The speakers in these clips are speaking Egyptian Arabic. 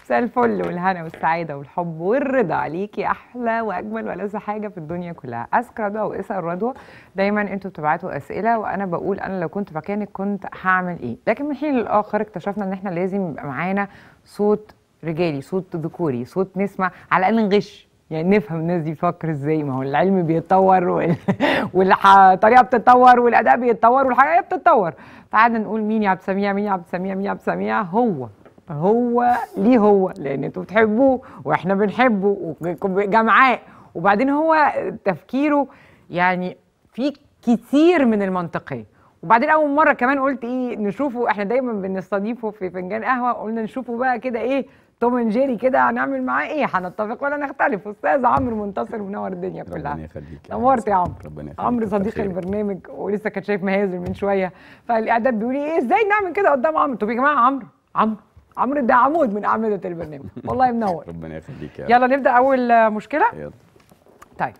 مساء الفل والهنا والسعاده والحب والرضا عليكي احلى واجمل ولذ حاجه في الدنيا كلها اسك رضوى واسال رضوى دايما انتوا بتبعتوا اسئله وانا بقول انا لو كنت مكانك كنت هعمل ايه لكن من حين للاخر اكتشفنا ان احنا لازم يبقى معانا صوت رجالي صوت ذكوري صوت نسمع على الاقل نغش يعني نفهم الناس دي بتفكر ازاي ما هو العلم بيتطور وال... والطريقه بتتطور والاداء بيتطور والحاجه بتتطور فقعدنا نقول مين يا عبد السميع مين يا عبد السميع مين يا عبد السميع هو هو ليه هو لان انتوا بتحبوه واحنا بنحبه وجمعاء وبعدين هو تفكيره يعني في كتير من المنطقيه وبعدين اول مره كمان قلت ايه نشوفه احنا دايما بنستضيفه في فنجان قهوه قلنا نشوفه بقى كده ايه توم اند جيري كده هنعمل معاه ايه هنتفق ولا نختلف استاذ عمرو منتصر منور الدنيا كلها ربنا يخليك نورت يا عمرو ربنا يخليك عمرو كتر صديق خيرك. البرنامج ولسه كان شايف مهازل من شويه فالاعداد بيقول لي ايه ازاي نعمل كده قدام عمرو طب يا جماعه عمرو عمرو عمرو ده عمود من اعمده البرنامج والله منور ربنا يخليك يا يلا نبدا اول آه، مشكله يلا طيب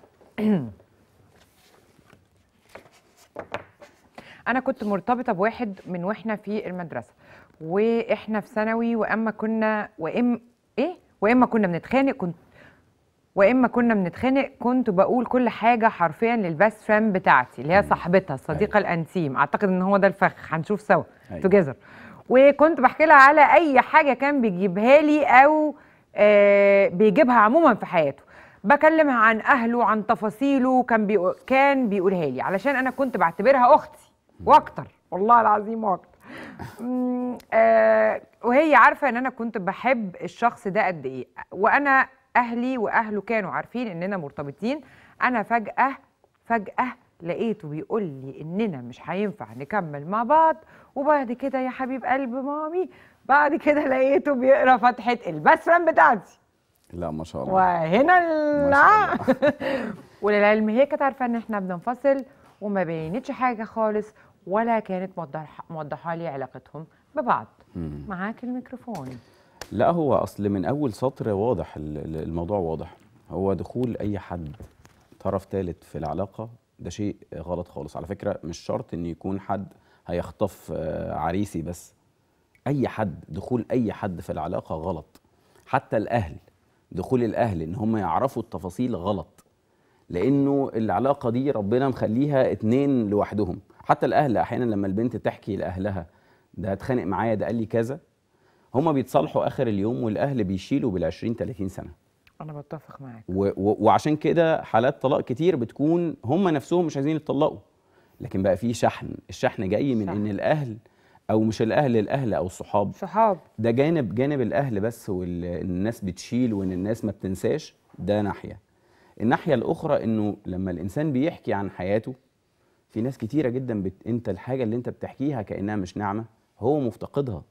انا كنت مرتبطه بواحد من واحنا في المدرسه واحنا في ثانوي واما كنا وام ايه واما كنا بنتخانق كنت واما كنا بنتخانق كنت بقول كل حاجه حرفيا للبست فريند بتاعتي اللي هي صاحبتها الصديقه الانتيم اعتقد ان هو ده الفخ هنشوف سوا أيوة. توجذر وكنت بحكي لها على اي حاجه كان بيجيبها لي او آه بيجيبها عموما في حياته بكلمها عن اهله عن تفاصيله كان بيقو كان بيقولها لي علشان انا كنت بعتبرها اختي واكتر والله العظيم واكتر مم، آه وهي عارفه ان انا كنت بحب الشخص ده قد ايه وانا اهلي واهله كانوا عارفين اننا مرتبطين انا فجاه فجاه لقيته بيقول لي اننا مش هينفع نكمل مع بعض وبعد كده يا حبيب قلب مامي بعد كده لقيته بيقرا فتحه البست فريند بتاعتي لا ما شاء الله وهنا ما لا شاء وللعلم هي كانت عارفه ان احنا بننفصل وما بينتش حاجه خالص ولا كانت موضح موضحه لي علاقتهم ببعض مم. معاك الميكروفون لا هو اصل من اول سطر واضح ال- ال- الموضوع واضح هو دخول اي حد طرف ثالث في العلاقه ده شيء غلط خالص على فكره مش شرط ان يكون حد هيخطف آه، عريسي بس اي حد دخول اي حد في العلاقه غلط حتى الاهل دخول الاهل ان هم يعرفوا التفاصيل غلط لانه العلاقه دي ربنا مخليها اتنين لوحدهم حتى الاهل احيانا لما البنت تحكي لاهلها ده اتخانق معايا ده قال لي كذا هما بيتصالحوا اخر اليوم والاهل بيشيلوا بال 20 30 سنه انا بتفق معاك و و وعشان كده حالات طلاق كتير بتكون هما نفسهم مش عايزين يتطلقوا لكن بقى في شحن الشحن جاي من صح. ان الاهل او مش الاهل الاهل او الصحاب صحاب ده جانب جانب الاهل بس والناس بتشيل وان الناس ما بتنساش ده ناحيه الناحيه الاخرى انه لما الانسان بيحكي عن حياته في ناس كتيره جدا بت... انت الحاجه اللي انت بتحكيها كانها مش نعمه هو مفتقدها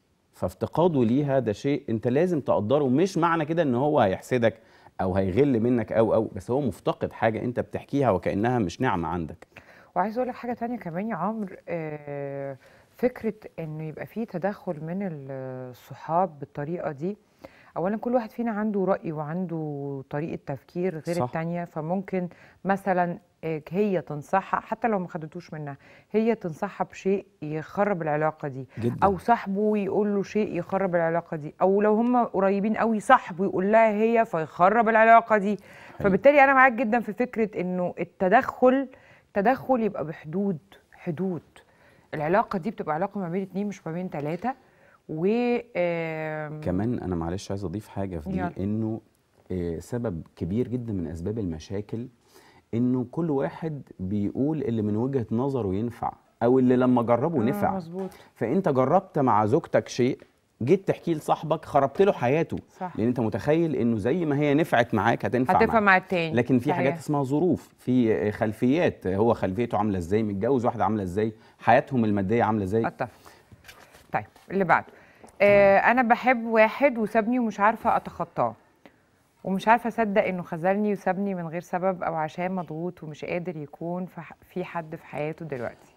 فافتقاده ليها ده شيء انت لازم تقدره مش معنى كده ان هو هيحسدك او هيغل منك او او بس هو مفتقد حاجه انت بتحكيها وكانها مش نعمه عندك وعايز اقول لك حاجه تانية كمان يا عمرو آه، فكره انه يبقى في تدخل من الصحاب بالطريقه دي اولا كل واحد فينا عنده راي وعنده طريقه تفكير غير صح. التانية فممكن مثلا آه، هي تنصحها حتى لو ما خدتوش منها هي تنصحها بشيء يخرب العلاقه دي جدا او صاحبه يقول له شيء يخرب العلاقه دي او لو هم قريبين قوي صاحبه يقول لها هي فيخرب العلاقه دي فبالتالي انا معاك جدا في فكره انه التدخل تدخل يبقى بحدود حدود العلاقه دي بتبقى علاقه ما بين اتنين مش ما بين تلاته و آم، كمان انا معلش عايز اضيف حاجه في دي يلا. انه آه، سبب كبير جدا من اسباب المشاكل انه كل واحد بيقول اللي من وجهه نظره ينفع او اللي لما جربه آه، نفع مظبوط فانت جربت مع زوجتك شيء جيت تحكيه لصاحبك خربت له حياته صح لان انت متخيل انه زي ما هي نفعت معاك هتنفع هتفهم معاك مع التاني لكن في صحيح. حاجات اسمها ظروف في خلفيات هو خلفيته عامله ازاي متجوز واحده عامله ازاي حياتهم الماديه عامله ازاي اتفق طيب اللي بعده آه انا بحب واحد وسابني ومش عارفه اتخطاه ومش عارفه اصدق انه خذلني وسابني من غير سبب او عشان مضغوط ومش قادر يكون في ح- في حد في حياته دلوقتي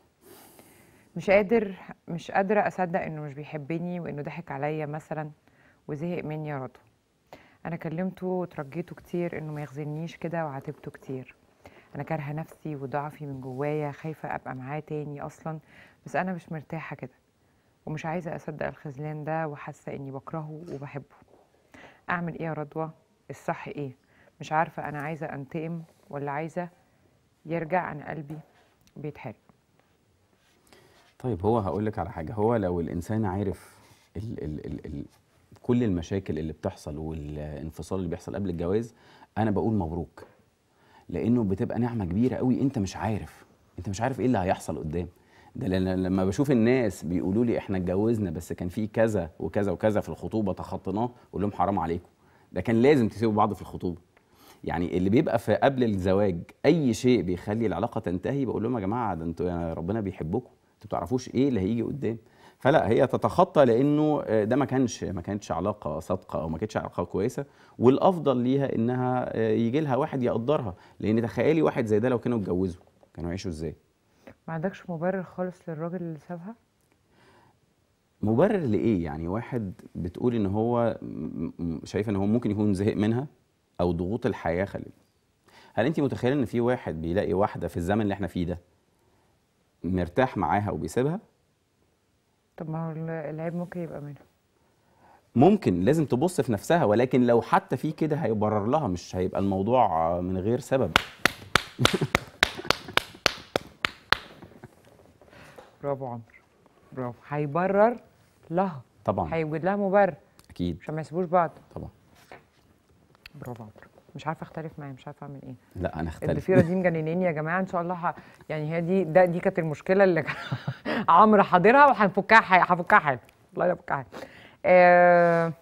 مش قادر مش قادره اصدق انه مش بيحبني وانه ضحك عليا مثلا وزهق مني يا رضوى انا كلمته وترجيته كتير انه ما يخذلنيش كده وعاتبته كتير انا كارهه نفسي وضعفي من جوايا خايفه ابقى معاه تاني اصلا بس انا مش مرتاحه كده ومش عايزه اصدق الخذلان ده وحاسه اني بكرهه وبحبه اعمل ايه يا رضوى الصح ايه مش عارفه انا عايزه انتقم ولا عايزه يرجع انا قلبي بيتحرق طيب هو هقول لك على حاجه هو لو الانسان عارف ال ال ال ال كل المشاكل اللي بتحصل والانفصال اللي بيحصل قبل الجواز انا بقول مبروك لانه بتبقى نعمه كبيره قوي انت مش عارف انت مش عارف ايه اللي هيحصل قدام ده لأن لما بشوف الناس بيقولوا لي احنا اتجوزنا بس كان في كذا وكذا وكذا في الخطوبه تخطيناه اقول لهم حرام عليكم ده كان لازم تسيبوا بعض في الخطوبه يعني اللي بيبقى في قبل الزواج اي شيء بيخلي العلاقه تنتهي بقول لهم يا جماعه ده انتوا يعني ربنا بيحبكم انتوا بتعرفوش ايه اللي هيجي قدام فلا هي تتخطى لانه آه، ده ما كانش ما كانتش علاقه صادقه او ما كانتش علاقه كويسه والافضل ليها انها آه، يجي لها واحد يقدرها لان تخيلي واحد زي ده لو كانوا اتجوزوا كانوا يعيشوا ازاي ما عندكش مبرر خالص للراجل اللي سابها مبرر لايه يعني واحد بتقول ان هو م- م- شايف ان هو ممكن يكون زهق منها او ضغوط الحياه خلي هل انت متخيله ان في واحد بيلاقي واحده في الزمن اللي احنا فيه ده مرتاح معاها وبيسيبها طب ما هو ال- العيب ممكن يبقى منها ممكن لازم تبص في نفسها ولكن لو حتى في كده هيبرر لها مش هيبقى الموضوع من غير سبب برافو عمرو برافو هيبرر لها طبعا هيوجد لها مبرر اكيد عشان ما يسيبوش بعض طبعا برافو عمرو مش عارفه اختلف معاه مش عارفه اعمل ايه لا انا اختلف الضفيره دي مجنناني يا جماعه ان شاء الله ح... يعني هي دي ده دي كانت المشكله اللي كان عمرو حاضرها وهنفكها ح- هفكها حاجه والله لا هفكها حاجه آه...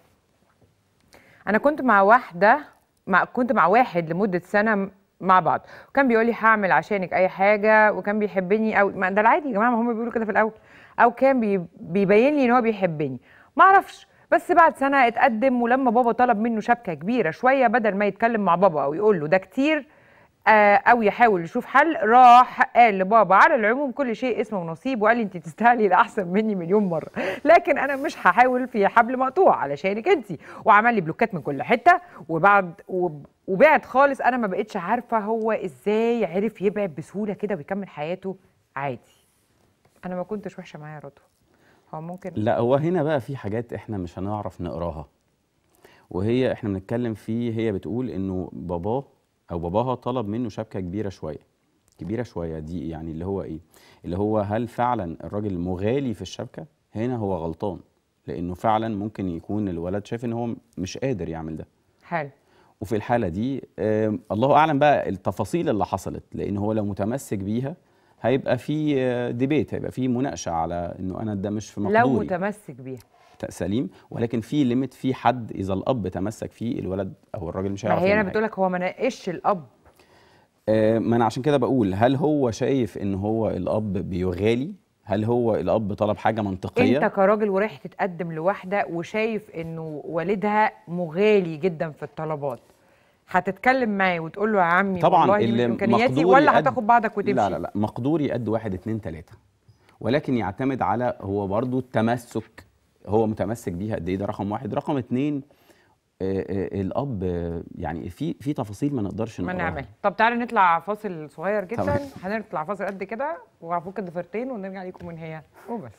انا كنت مع واحده مع كنت مع واحد لمده سنه م- مع بعض وكان بيقول لي هعمل عشانك اي حاجه وكان بيحبني قوي ما ده العادي يا جماعه ما هم بيقولوا كده في الاول او كان بي... بيبين لي ان هو بيحبني ما اعرفش بس بعد سنه اتقدم ولما بابا طلب منه شبكه كبيره شويه بدل ما يتكلم مع بابا او يقول له ده كتير آه، او يحاول يشوف حل راح قال لبابا على العموم كل شيء اسمه ونصيب وقال لي انت تستاهلي الاحسن مني مليون مره لكن انا مش هحاول في حبل مقطوع علشانك انت وعمل لي بلوكات من كل حته وبعد وب- وبعد خالص انا ما بقتش عارفه هو ازاي عرف يبعد بسهوله كده ويكمل حياته عادي انا ما كنتش وحشه معاه يا رضوى هو ممكن لا هو هنا بقى في حاجات احنا مش هنعرف نقراها وهي احنا بنتكلم في هي بتقول انه باباه او باباها طلب منه شبكه كبيره شويه كبيره شويه دي يعني اللي هو ايه اللي هو هل فعلا الراجل مغالي في الشبكه هنا هو غلطان لانه فعلا ممكن يكون الولد شايف ان هو مش قادر يعمل ده حلو وفي الحاله دي آه الله اعلم بقى التفاصيل اللي حصلت لان هو لو متمسك بيها هيبقى في آه، ديبيت هيبقى في مناقشه على انه انا ده مش في لو مقدوري متمسك بيها ت- سليم ولكن في ليميت في حد اذا الاب تمسك فيه الولد او الراجل مش ما هيعرف هي انا يعمل بتقول حاجة. لك هو ما ناقشش الاب آه ما انا عشان كده بقول هل هو شايف ان هو الاب بيغالي هل هو الاب طلب حاجه منطقيه انت كراجل ورايح تتقدم لواحده وشايف انه والدها مغالي جدا في الطلبات هتتكلم معاه وتقول له يا عمي طبعا والله دي مش اللي امكانياتي مقدور ولا يقد- هتاخد بعضك وتمشي لا لا لا مقدور قد واحد اتنين تلاته ولكن يعتمد على هو برضو التمسك هو متمسك بيها قد ايه ده رقم واحد رقم اتنين آه آه الاب آه، يعني في في تفاصيل ما نقدرش ما نقراها نعمل طب تعالى نطلع فاصل صغير جدا تمام. هنطلع فاصل قد كده وهفك الضفيرتين ونرجع ليكم من هي وبس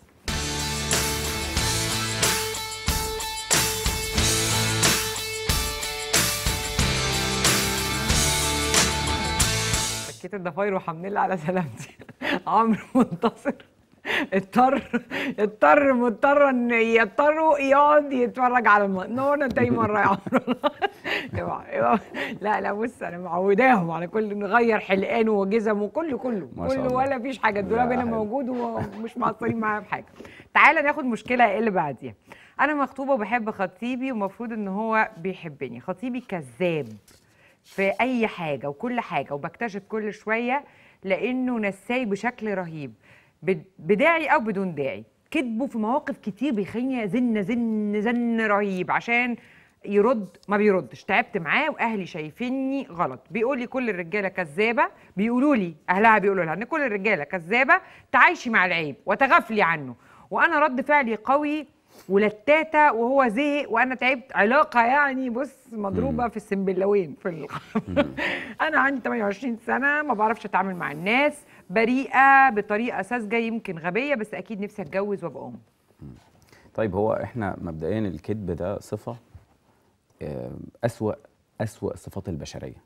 فكيت الضفاير والحمد لله على سلامتي عمرو منتصر اضطر اضطر مضطر ان يضطروا يقعد يتفرج على الم... نورنا تاني مره يا عمرو اوعى- اوعى. لا لا بص انا معوداهم على كل نغير حلقانه وجزمه وكله كله ما شاء كله الله. ولا فيش حاجه الدولاب لا، هنا حلو. موجود ومش مقصرين معايا في حاجه تعالى ناخد مشكله اللي بعديها انا مخطوبه وبحب خطيبي ومفروض ان هو بيحبني خطيبي كذاب في اي حاجه وكل حاجه وبكتشف كل شويه لانه نساي بشكل رهيب بد- بداعي او بدون داعي كذبه في مواقف كتير بيخليني ازن زن زن رهيب عشان يرد ما بيردش تعبت معاه واهلي شايفيني غلط بيقول لي كل الرجاله كذابه بيقولوا لي اهلها بيقولوا لها ان كل الرجاله كذابه تعايشي مع العيب وتغافلي عنه وانا رد فعلي قوي ولتاته وهو زهق وانا تعبت علاقه يعني بص مضروبه في السنبلاوين في ال... انا عندي 28 سنه ما بعرفش اتعامل مع الناس بريئه بطريقه ساذجه يمكن غبيه بس اكيد نفسي اتجوز وابقى ام طيب هو احنا مبدئيا الكذب ده صفه آه، اسوا اسوا صفات البشريه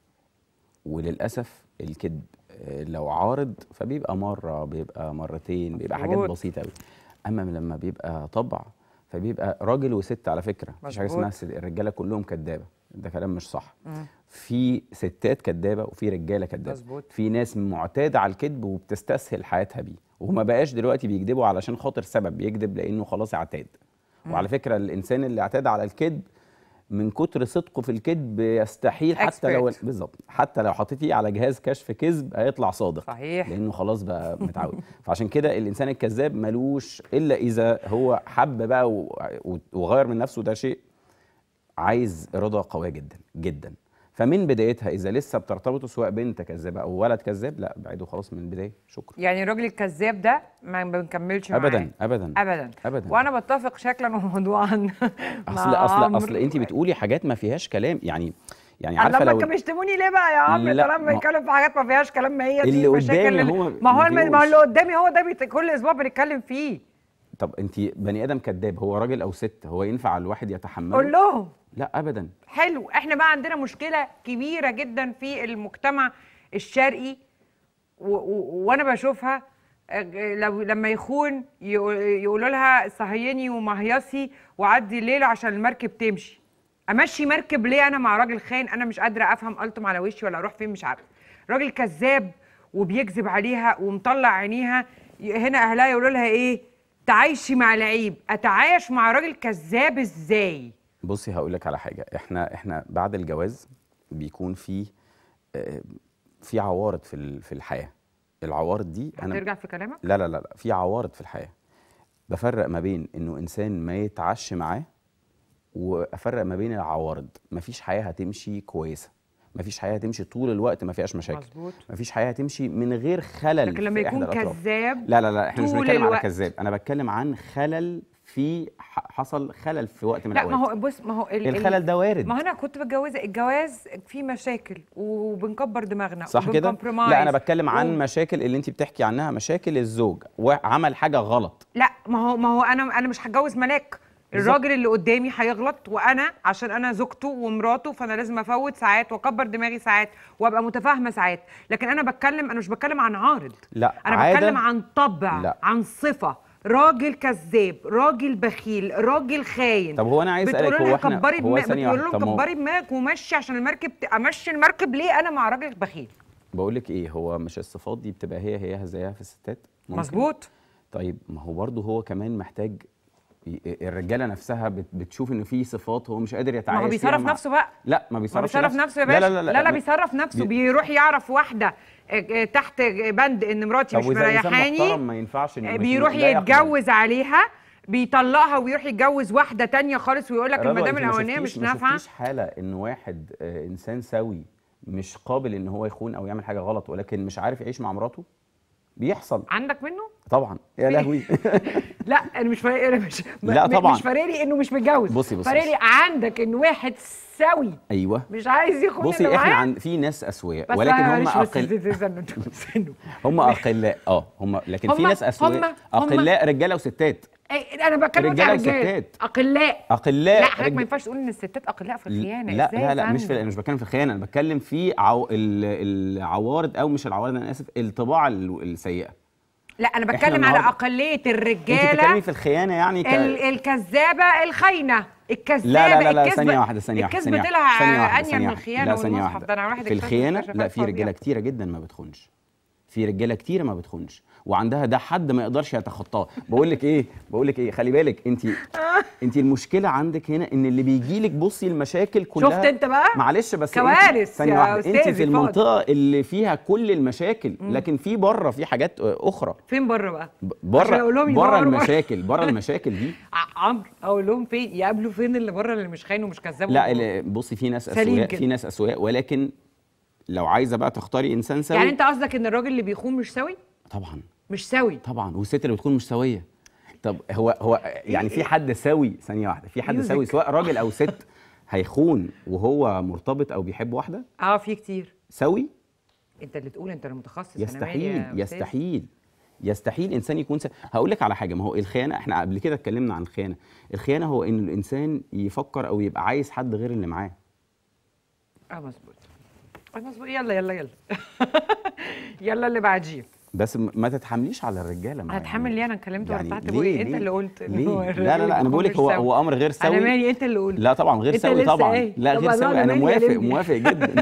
وللاسف الكذب آه، لو عارض فبيبقى مره بيبقى مرتين بيبقى حاجات مظبوط. بسيطه قوي اما لما بيبقى طبع فبيبقى راجل وست على فكره مفيش حاجه مظبوط. اسمها ست- الرجاله كلهم كدابه ده كلام مش صح في ستات كدابه وفي رجاله كدابه مظبوط. في ناس معتاده على الكذب وبتستسهل حياتها بيه وما بقاش دلوقتي بيكذبوا علشان خاطر سبب بيكذب لانه خلاص اعتاد وعلى فكره الانسان اللي اعتاد على الكذب من كتر صدقه في الكذب يستحيل حتى لو Expert. بالظبط حتى لو حطيتيه على جهاز كشف كذب هيطلع صادق صحيح. لانه خلاص بقى متعود فعشان كده الانسان الكذاب ملوش الا اذا هو حب بقى و- و- وغير من نفسه ده شيء عايز اراده قويه جدا جدا فمن بدايتها اذا لسه بترتبطوا سواء بنت كذابه او ولد كذاب لا ابعدوا خلاص من البدايه شكرا يعني الراجل الكذاب ده ما بنكملش معاه ابدا ابدا ابدا أبداً. وانا بتفق شكلا وموضوعا اصل مع اصل عمرو. اصل انت بتقولي حاجات ما فيهاش كلام يعني يعني الله عارفه ما لو كانوا بيشتموني ليه بقى يا عمرو لا، طالما ما- بيتكلم في حاجات ما فيهاش كلام ما هي دي اللي المشاكل قدامي اللي- هو ما هو الم- ما هو بيوش. اللي قدامي هو ده بيت... كل اسبوع بنتكلم فيه طب انت بني ادم كذاب هو راجل او ست هو ينفع الواحد يتحمله قول لهم لا ابدا حلو احنا بقى عندنا مشكله كبيره جدا في المجتمع الشرقي و- و- وانا بشوفها آه، لو لما يخون يقو- يقولوا لها صهيني ومهيصي وعدي الليل عشان المركب تمشي امشي مركب ليه انا مع راجل خاين انا مش قادره افهم قلتم على وشي ولا اروح فين مش عارفه راجل كذاب وبيكذب عليها ومطلع عينيها ي- هنا اهلها يقولوا لها ايه تعايشي مع العيب اتعايش مع راجل كذاب ازاي بصي هقول لك على حاجه احنا احنا بعد الجواز بيكون في آه، في عوارض في ال- في الحياه العوارض دي انا هترجع في كلامك لا لا لا لا، في عوارض في الحياه بفرق ما بين انه انسان ما يتعش معاه وافرق ما بين العوارض مفيش حياه هتمشي كويسه مفيش حياه هتمشي طول الوقت ما فيهاش مشاكل مظبوط. مفيش حياه هتمشي من غير خلل لكن لما في إحدى يكون الأطراف. كذاب لا لا لا احنا مش طول بنتكلم على الوقت. كذاب انا بتكلم عن خلل في ح- حصل خلل في وقت من لا الاوقات ما هو بص ما هو ال- ال- الخلل ده وارد ما هو انا كنت متجوزه الجواز فيه مشاكل وبنكبر دماغنا صح كده وبنكمبرومايز لا انا بتكلم و- عن مشاكل اللي انت بتحكي عنها مشاكل الزوج وعمل حاجه غلط لا ما هو ما هو انا انا مش هتجوز ملاك بالظبط. الراجل اللي قدامي هيغلط وانا عشان انا زوجته ومراته فانا لازم افوت ساعات واكبر دماغي ساعات وابقى متفاهمه ساعات لكن انا بتكلم انا مش بتكلم عن عارض لا، انا عادة- بتكلم عن طبع لا. عن صفه راجل كذاب راجل بخيل راجل خاين طب هو أنا عايز أسألك، بتقولوا هو لها إحنا- كبري هو دماغك ثانية بتقولوا واحدة، لهم طب ما هو- كبري دماغك ومشي عشان المركب ت- امشي المركب ليه انا مع راجل بخيل بقول لك ايه هو مش الصفات دي بتبقى هي هي زيها في الستات ممكن؟ مظبوط طيب ما هو برضه هو كمان محتاج ي- الرجاله نفسها بت- بتشوف ان في صفات هو مش قادر يتعايش ما هو فيها بيصرف مع- نفسه بقى لا ما ما بيصرفش بيصرف نفسه يا باشا لا لا لا لا, لا بيصرف نفسه بي- بيروح يعرف واحده آه، آه، تحت بند ان مراتي طب مش وإذا إنسان مريحاني محترم ما ينفعش إنه آه، مش- بيروح لا يقبل. يتجوز عليها بيطلقها ويروح يتجوز واحده تانية خالص ويقول لك رضوى، المدام أنت ما الاولانيه شفتيش- مش ما نافعه شفتيش حاله ان واحد آه، انسان سوي مش قابل ان هو يخون او يعمل حاجه غلط ولكن مش عارف يعيش مع مراته بيحصل عندك منه طبعا يا لهوي لا انا مش فارق انا مش لا م- طبعاً. مش فارق لي انه مش متجوز بصي- بصي- فارق بصي. لي عندك ان واحد سوي ايوه مش عايز يخون بصي اللي احنا معاه عن في ناس اسوياء بس ولكن هم معلش بس اقل استنوا- استنوا. هم اقلاء اه هم لكن في هم- ناس اسوياء هم- هم- اقلاء رجاله وستات أي- انا بتكلم رجالة على رجاله وستات. اقلاء اقلاء لا حضرتك رج- ما ينفعش تقول ان الستات اقلاء في الخيانه لا ازاي لا يا لا مش في فندم؟ انا مش بتكلم في الخيانه انا بتكلم في عو... ال- العوارض او مش العوارض انا اسف الطباع ال- السيئه لا انا بتكلم على النهاردة- اقليه انت بتتكلمي الرجاله في الخيانه يعني ك... ال- الكذابه الخاينه الكذابه لا لا لا, لا الكذبة- ثانية واحدة ثانية واحدة الكذب ثانية واحدة طلع ثانية واحدة انيل ثانية من واحدة. الخيانه لا ثانية والمصحف واحدة ده انا واحد في اكتشف الخيانة اكتشافات لا في رجالة فظيعة. كتيرة جدا ما بتخونش في رجالة كتيرة ما بتخونش وعندها ده حد ما يقدرش يتخطاه بقول لك ايه بقول لك ايه خلي بالك انت انت المشكلة عندك هنا ان اللي بيجي لك بصي المشاكل كلها شفت انت بقى؟ معلش بس كوارث انت ثانية يا واحدة انت أستاذي في فاضل. المنطقة اللي فيها كل المشاكل لكن في بره في حاجات اخرى فين بره بقى؟ ب- عشان بره أقول لهم بره يدوروا بره. المشاكل بره المشاكل دي ع- عمرو اقول لهم فين يقابلوا فين اللي بره اللي مش خاين ومش كذاب لا و- ال- بصي في ناس سليم اسوياء كده. في ناس اسوياء ولكن لو عايزه بقى تختاري انسان سوي يعني انت قصدك ان الراجل اللي بيخون مش سوي؟ طبعا مش سوي طبعا والست اللي بتكون مش سويه طب هو هو يعني في حد سوي ثانيه واحده في حد يوزك. سوي سواء راجل او ست هيخون وهو مرتبط او بيحب واحده اه في كتير سوي انت اللي تقول انت المتخصص أنا مالي يستحيل يا أستاذ. يستحيل يستحيل انسان يكون س... هقول لك على حاجه ما هو الخيانه احنا قبل كده اتكلمنا عن الخيانه الخيانه هو ان الانسان يفكر او يبقى عايز حد غير اللي معاه اه مظبوط اه مظبوط يلا يلا يلا يلا اللي بعديه بس م- ما تتحمليش على الرجاله ما هتحمل ليه انا اتكلمت يعني ورفعت ليه- بوقي انت ليه؟ اللي قلت إن ليه؟ هو لا الراجل لا لا انا يكون بقول لك مش هو سوي. هو امر غير سوي انا مالي انت اللي قلت لا طبعا غير أنت سوي لسه طبعا إيه؟ لا طب غير أنا سوي أنا انا مالي يا موافق لمبي؟ موافق جدا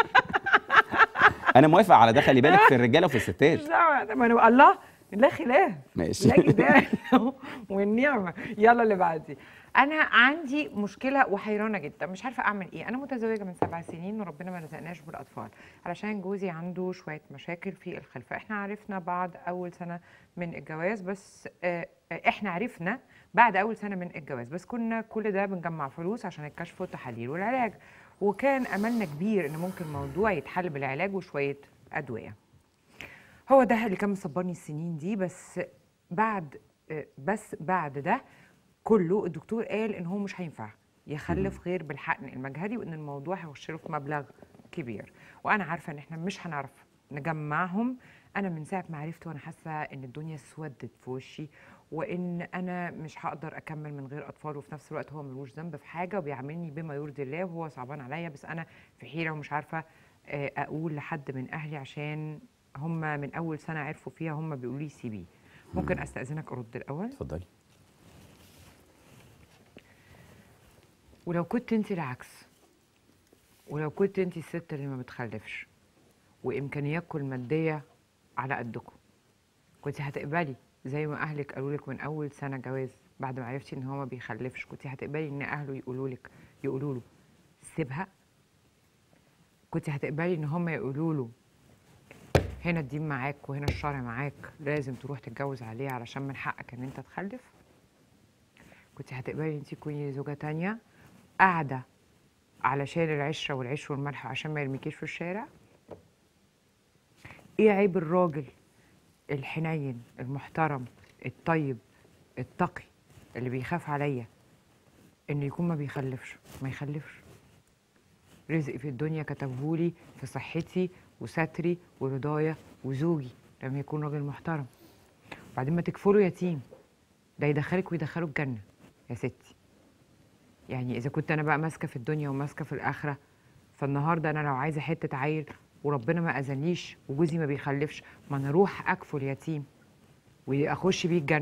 انا موافق على ده خلي بالك في الرجاله وفي الستات مش دعوه ما انا الله لا خلاف ماشي. لا جدال والنعمه يلا اللي بعدي انا عندي مشكله وحيرانه جدا مش عارفه اعمل ايه انا متزوجه من سبع سنين وربنا ما رزقناش بالاطفال علشان جوزي عنده شويه مشاكل في الخلفه احنا عرفنا بعد اول سنه من الجواز بس آه، آه، احنا عرفنا بعد اول سنه من الجواز بس كنا كل ده بنجمع فلوس عشان الكشف والتحاليل والعلاج وكان املنا كبير ان ممكن الموضوع يتحل بالعلاج وشويه ادويه هو ده اللي كان مصبرني السنين دي بس بعد آه، بس بعد ده كله الدكتور قال ان هو مش هينفع يخلف غير بالحقن المجهري وان الموضوع هيخش له في مبلغ كبير وانا عارفه ان احنا مش هنعرف نجمعهم انا من ساعه ما عرفت وانا حاسه ان الدنيا اسودت في وشي وان انا مش هقدر اكمل من غير اطفال وفي نفس الوقت هو ملوش ذنب في حاجه وبيعاملني بما يرضي الله وهو صعبان عليا بس انا في حيره ومش عارفه آه، اقول لحد من اهلي عشان هم من اول سنه عرفوا فيها هم بيقولوا لي سيبيه ممكن استاذنك ارد الاول اتفضلي ولو كنت انت العكس ولو كنت انت الست اللي ما بتخلفش وامكانياتكم الماديه على قدكم كنت هتقبلي زي ما اهلك قالوا لك من اول سنه جواز بعد ما عرفتي ان هو ما بيخلفش كنت هتقبلي ان اهله يقولوا لك يقولوا له سيبها كنت هتقبلي ان هم يقولوا له هنا الدين معاك وهنا الشرع معاك لازم تروح تتجوز عليه علشان من حقك ان انت تخلف كنت هتقبلي انت تكوني زوجة تانية قاعدة علشان العشرة والعيش والملح عشان ما يرميكيش في الشارع ايه عيب الراجل الحنين المحترم الطيب التقي اللي بيخاف عليا انه يكون ما بيخلفش ما يخلفش رزقي في الدنيا كتبهولي في صحتي وستري ورضايا وزوجي لما يكون راجل محترم وبعدين ما تكفروا يتيم ده يدخلك ويدخله الجنة يا ستي يعني إذا كنت أنا بقى ماسكة في الدنيا وماسكة في الآخرة فالنهاردة أنا لو عايزة حتة عيل وربنا ما أذنليش وجوزي ما بيخلفش ما أنا أروح أكفل يتيم وأخش بيه الجنة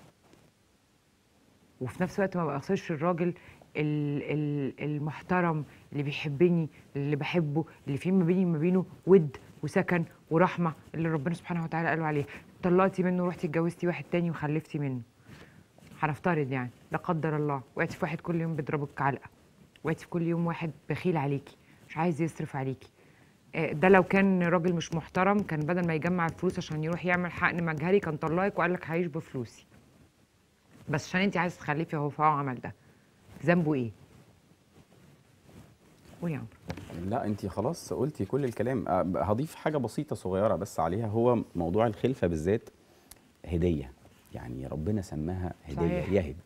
وفي نفس الوقت ما بقصرش الراجل ال- ال- المحترم اللي بيحبني اللي بحبه اللي فيه ما بيني وما بينه ود وسكن ورحمه اللي ربنا سبحانه وتعالى قالوا عليه طلقتي منه ورحتي اتجوزتي واحد تاني وخلفتي منه هنفترض يعني لا قدر الله وقعتي في واحد كل يوم بيضربك علقه وقعتي في كل يوم واحد بخيل عليكي مش عايز يصرف عليكي آه، ده لو كان راجل مش محترم كان بدل ما يجمع الفلوس عشان يروح يعمل حقن مجهري كان طلقك وقال لك هعيش بفلوسي بس عشان انت عايزه تخلفي هو فهو عمل ده ذنبه ايه؟ قولي يا عمرو لا انت خلاص قلتي كل الكلام أه، هضيف حاجه بسيطه صغيره بس عليها هو موضوع الخلفه بالذات هديه يعني ربنا سماها هديه صحيح. يهب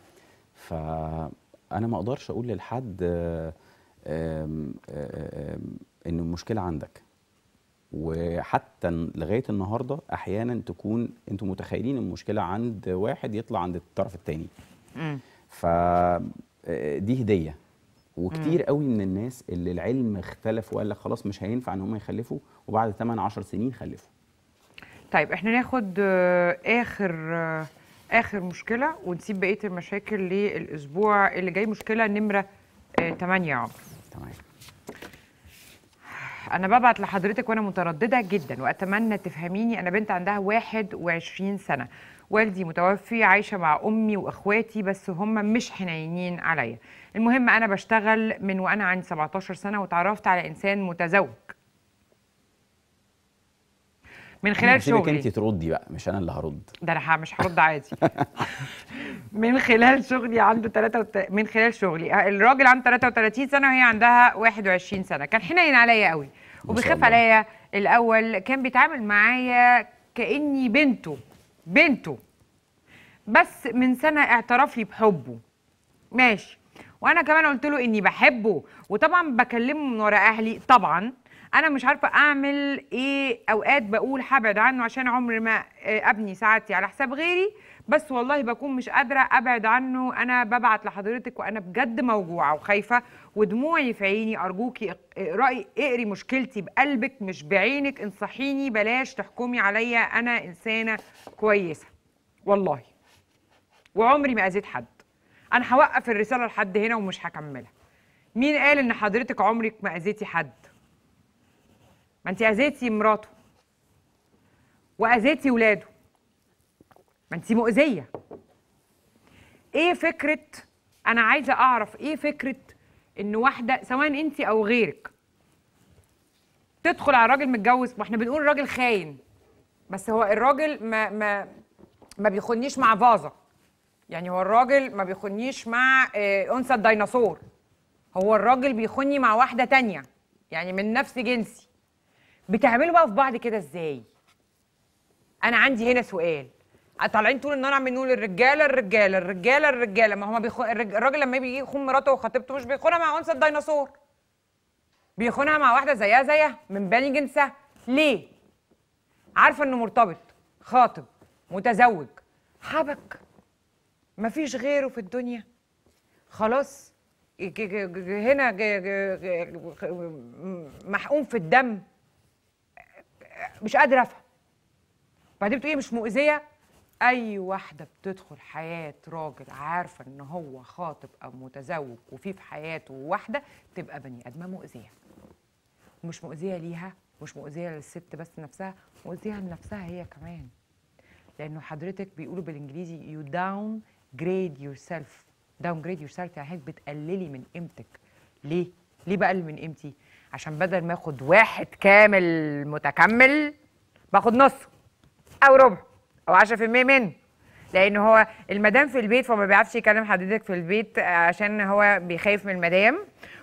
فانا ما اقدرش اقول للحد آه، آم، آم، ان المشكله عندك وحتى ن- لغايه النهارده احيانا تكون انتوا متخيلين المشكله عند واحد يطلع عند الطرف الثاني امم ف آه، دي هديه وكتير قوي من الناس اللي العلم اختلف وقال لك خلاص مش هينفع ان هم يخلفوا وبعد 8 10 سنين خلفوا طيب احنا ناخد آه، اخر آه، اخر مشكله ونسيب بقيه المشاكل للاسبوع اللي جاي مشكله نمره 8 يا عمرو تمام انا ببعت لحضرتك وانا متردده جدا واتمنى تفهميني انا بنت عندها 21 سنه والدي متوفي عايشه مع امي واخواتي بس هم مش حنينين عليا المهم انا بشتغل من وانا عندي 17 سنه وتعرفت على انسان متزوج من خلال سيبك شغلي انت تردي بقى مش انا اللي هرد ده انا ه- مش هرد عادي من خلال شغلي عنده 3 من خلال شغلي الراجل عنده 33 سنه وهي عندها 21 سنه كان حنين عليا قوي شاء وبيخاف الله. عليا الاول كان بيتعامل معايا كاني بنته بنته بس من سنه اعترف لي بحبه ماشي وانا كمان قلت له اني بحبه وطبعا بكلمه من ورا اهلي طبعا انا مش عارفه اعمل ايه اوقات بقول هبعد عنه عشان عمري ما آه، ابني سعادتي على حساب غيري بس والله بكون مش قادره ابعد عنه انا ببعت لحضرتك وانا بجد موجوعه وخايفه ودموعي في عيني ارجوكي اق- اقرأي اقري مشكلتي بقلبك مش بعينك انصحيني بلاش تحكمي عليا انا انسانه كويسه والله وعمري ما اذيت حد انا هوقف الرساله لحد هنا ومش هكملها مين قال ان حضرتك عمرك ما اذيتي حد ما انت اذيتي مراته واذيتي ولاده ما انت مؤذيه ايه فكره انا عايزه اعرف ايه فكره ان واحده سواء انت او غيرك تدخل على راجل متجوز ما احنا بنقول الراجل خاين بس هو الراجل ما ما ما بيخونيش مع فازه يعني هو الراجل ما بيخونيش مع آه، انثى الديناصور هو الراجل بيخوني مع واحده تانية يعني من نفس جنسي بتعملوا بقى في بعض كده ازاي انا عندي هنا سؤال طالعين طول النهار عمالين نقول الرجاله الرجاله الرجاله الرجاله ما هو ما بيخو... الرج- الراجل لما يجي يخون مراته وخطيبته مش بيخونها مع انثى الديناصور بيخونها مع واحده زيها زيها من بني جنسها ليه عارفه انه مرتبط خاطب متزوج حبك مفيش غيره في الدنيا خلاص ج- ج- ج- هنا ج- ج- ج- محقون في الدم مش قادره افهم بعدين بتقولي مش مؤذيه اي واحده بتدخل حياه راجل عارفه ان هو خاطب او متزوج وفي في حياته واحده تبقى بني ادمه مؤذيه ومش مؤذيه ليها مش مؤذيه للست بس نفسها مؤذيه لنفسها هي كمان لانه حضرتك بيقولوا بالانجليزي you down grade yourself down grade yourself يعني حضرتك بتقللي من قيمتك ليه ليه بقلل من قيمتي عشان بدل ما اخد واحد كامل متكمل باخد نص او ربع او 10% منه لان هو المدام في البيت فما بيعرفش يكلم حضرتك في البيت عشان هو بيخاف من المدام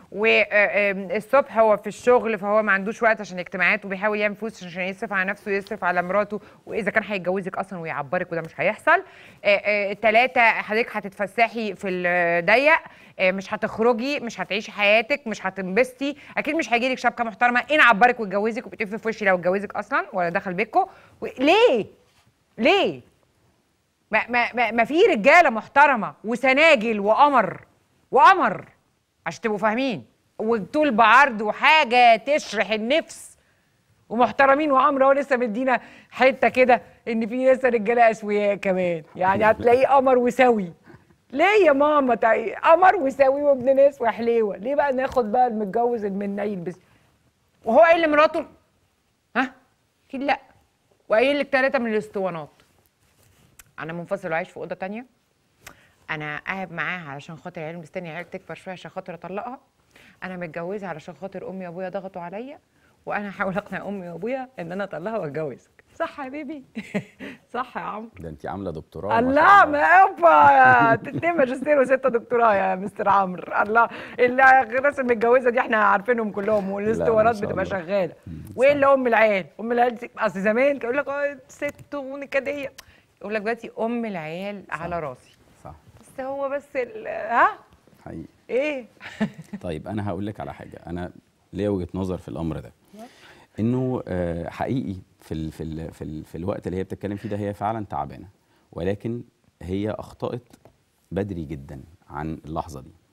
والصبح هو في الشغل فهو ما عندوش وقت عشان اجتماعات وبيحاول يعمل فلوس عشان يصرف على نفسه ويصرف على مراته واذا كان هيتجوزك اصلا ويعبرك وده مش هيحصل ثلاثة حضرتك هتتفسحي في الضيق آه، مش هتخرجي مش هتعيشي حياتك مش هتنبسطي اكيد مش هيجيلك شبكه محترمه ان عبرك ويتجوزك وبتقفي في وشي لو اتجوزك اصلا ولا دخل بيتكم و- ليه ليه ما, ما, ما, ما في رجاله محترمه وسناجل وقمر وقمر عشان تبقوا فاهمين وطول بعرض وحاجه تشرح النفس ومحترمين وعمرو هو لسه مدينا حته كده ان في لسه رجاله اسوياء كمان يعني هتلاقيه قمر وسوي ليه يا ماما تع- قمر وسوي وابن ناس وحليوه ليه بقى ناخد بقى المتجوز المنيل بس وهو قايل لمراته ها اكيد لا وقايل لك ثلاثه من الاسطوانات انا منفصل وعايش في اوضه تانية انا قاعد معاها علشان خاطر العيال مستني العيال تكبر شويه عشان خاطر اطلقها انا متجوزه علشان خاطر امي وابويا ضغطوا عليا وانا هحاول اقنع امي وابويا ان انا اطلقها واتجوزك صح يا بيبي صح يا عمرو ده انت عامله دكتوراه ما شاء الله ما اوبا اتنين ماجستير وستة دكتوراه يا مستر عمرو الله اللي- الناس المتجوزه دي احنا عارفينهم كلهم والاسطوانات شاء بتبقى الله. شغاله مم، وايه صح. اللي ام العيال ام العيال دي اصل زمان كان يقول لك اه ست ونكديه يقول لك دلوقتي ام العيال على راسي صح بس هو بس ال- ها حقيقي ايه طيب انا هقول لك على حاجه انا ليا وجهه نظر في الامر ده انه آه، حقيقي في ال في ال في, ال في الوقت اللي هي بتتكلم فيه ده هي فعلا تعبانه ولكن هي اخطات بدري جدا عن اللحظه دي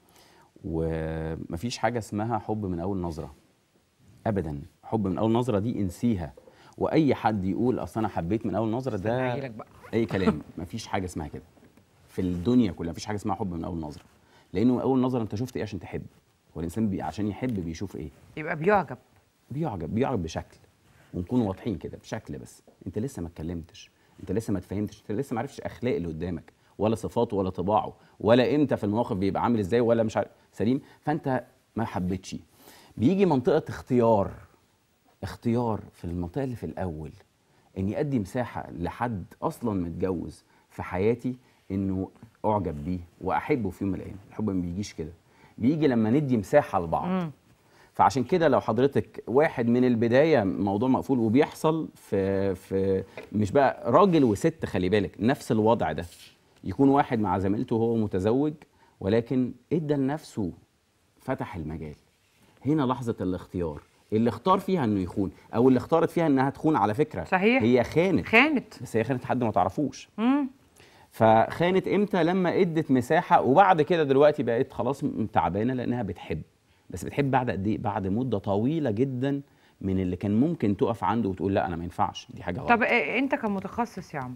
ومفيش حاجه اسمها حب من اول نظره ابدا حب من اول نظره دي انسيها واي حد يقول اصل انا حبيت من اول نظره ده هجيلك بقى. اي كلام مفيش حاجه اسمها كده في الدنيا كلها مفيش حاجه اسمها حب من اول نظره لانه من اول نظره انت شفت ايه عشان تحب والانسان بي عشان يحب بيشوف ايه يبقى بيعجب بيعجب بيعجب بشكل ونكون واضحين كده بشكل بس انت لسه ما اتكلمتش انت لسه ما اتفهمتش انت لسه ما عرفتش اخلاق اللي قدامك ولا صفاته ولا طباعه ولا امتى في المواقف بيبقى عامل ازاي ولا مش عارف سليم فانت ما حبيتش بيجي منطقه اختيار اختيار في المنطقه اللي في الاول اني ادي مساحه لحد اصلا متجوز في حياتي انه اعجب بيه واحبه في يوم من الايام الحب ما بيجيش كده بيجي لما ندي مساحه لبعض فعشان كده لو حضرتك واحد من البدايه موضوع مقفول وبيحصل في في مش بقى راجل وست خلي بالك نفس الوضع ده يكون واحد مع زميلته وهو متزوج ولكن ادى لنفسه فتح المجال هنا لحظه الاختيار اللي اختار فيها انه يخون او اللي اختارت فيها انها تخون على فكره صحيح. هي خانت خانت بس هي خانت حد ما تعرفوش مم. فخانت امتى لما ادت مساحه وبعد كده دلوقتي بقت خلاص م- تعبانه لانها بتحب بس بتحب بعد قد ايه بعد مده طويله جدا من اللي كان ممكن تقف عنده وتقول لا انا ما ينفعش دي حاجه غلط طب إيه انت كمتخصص يا عمرو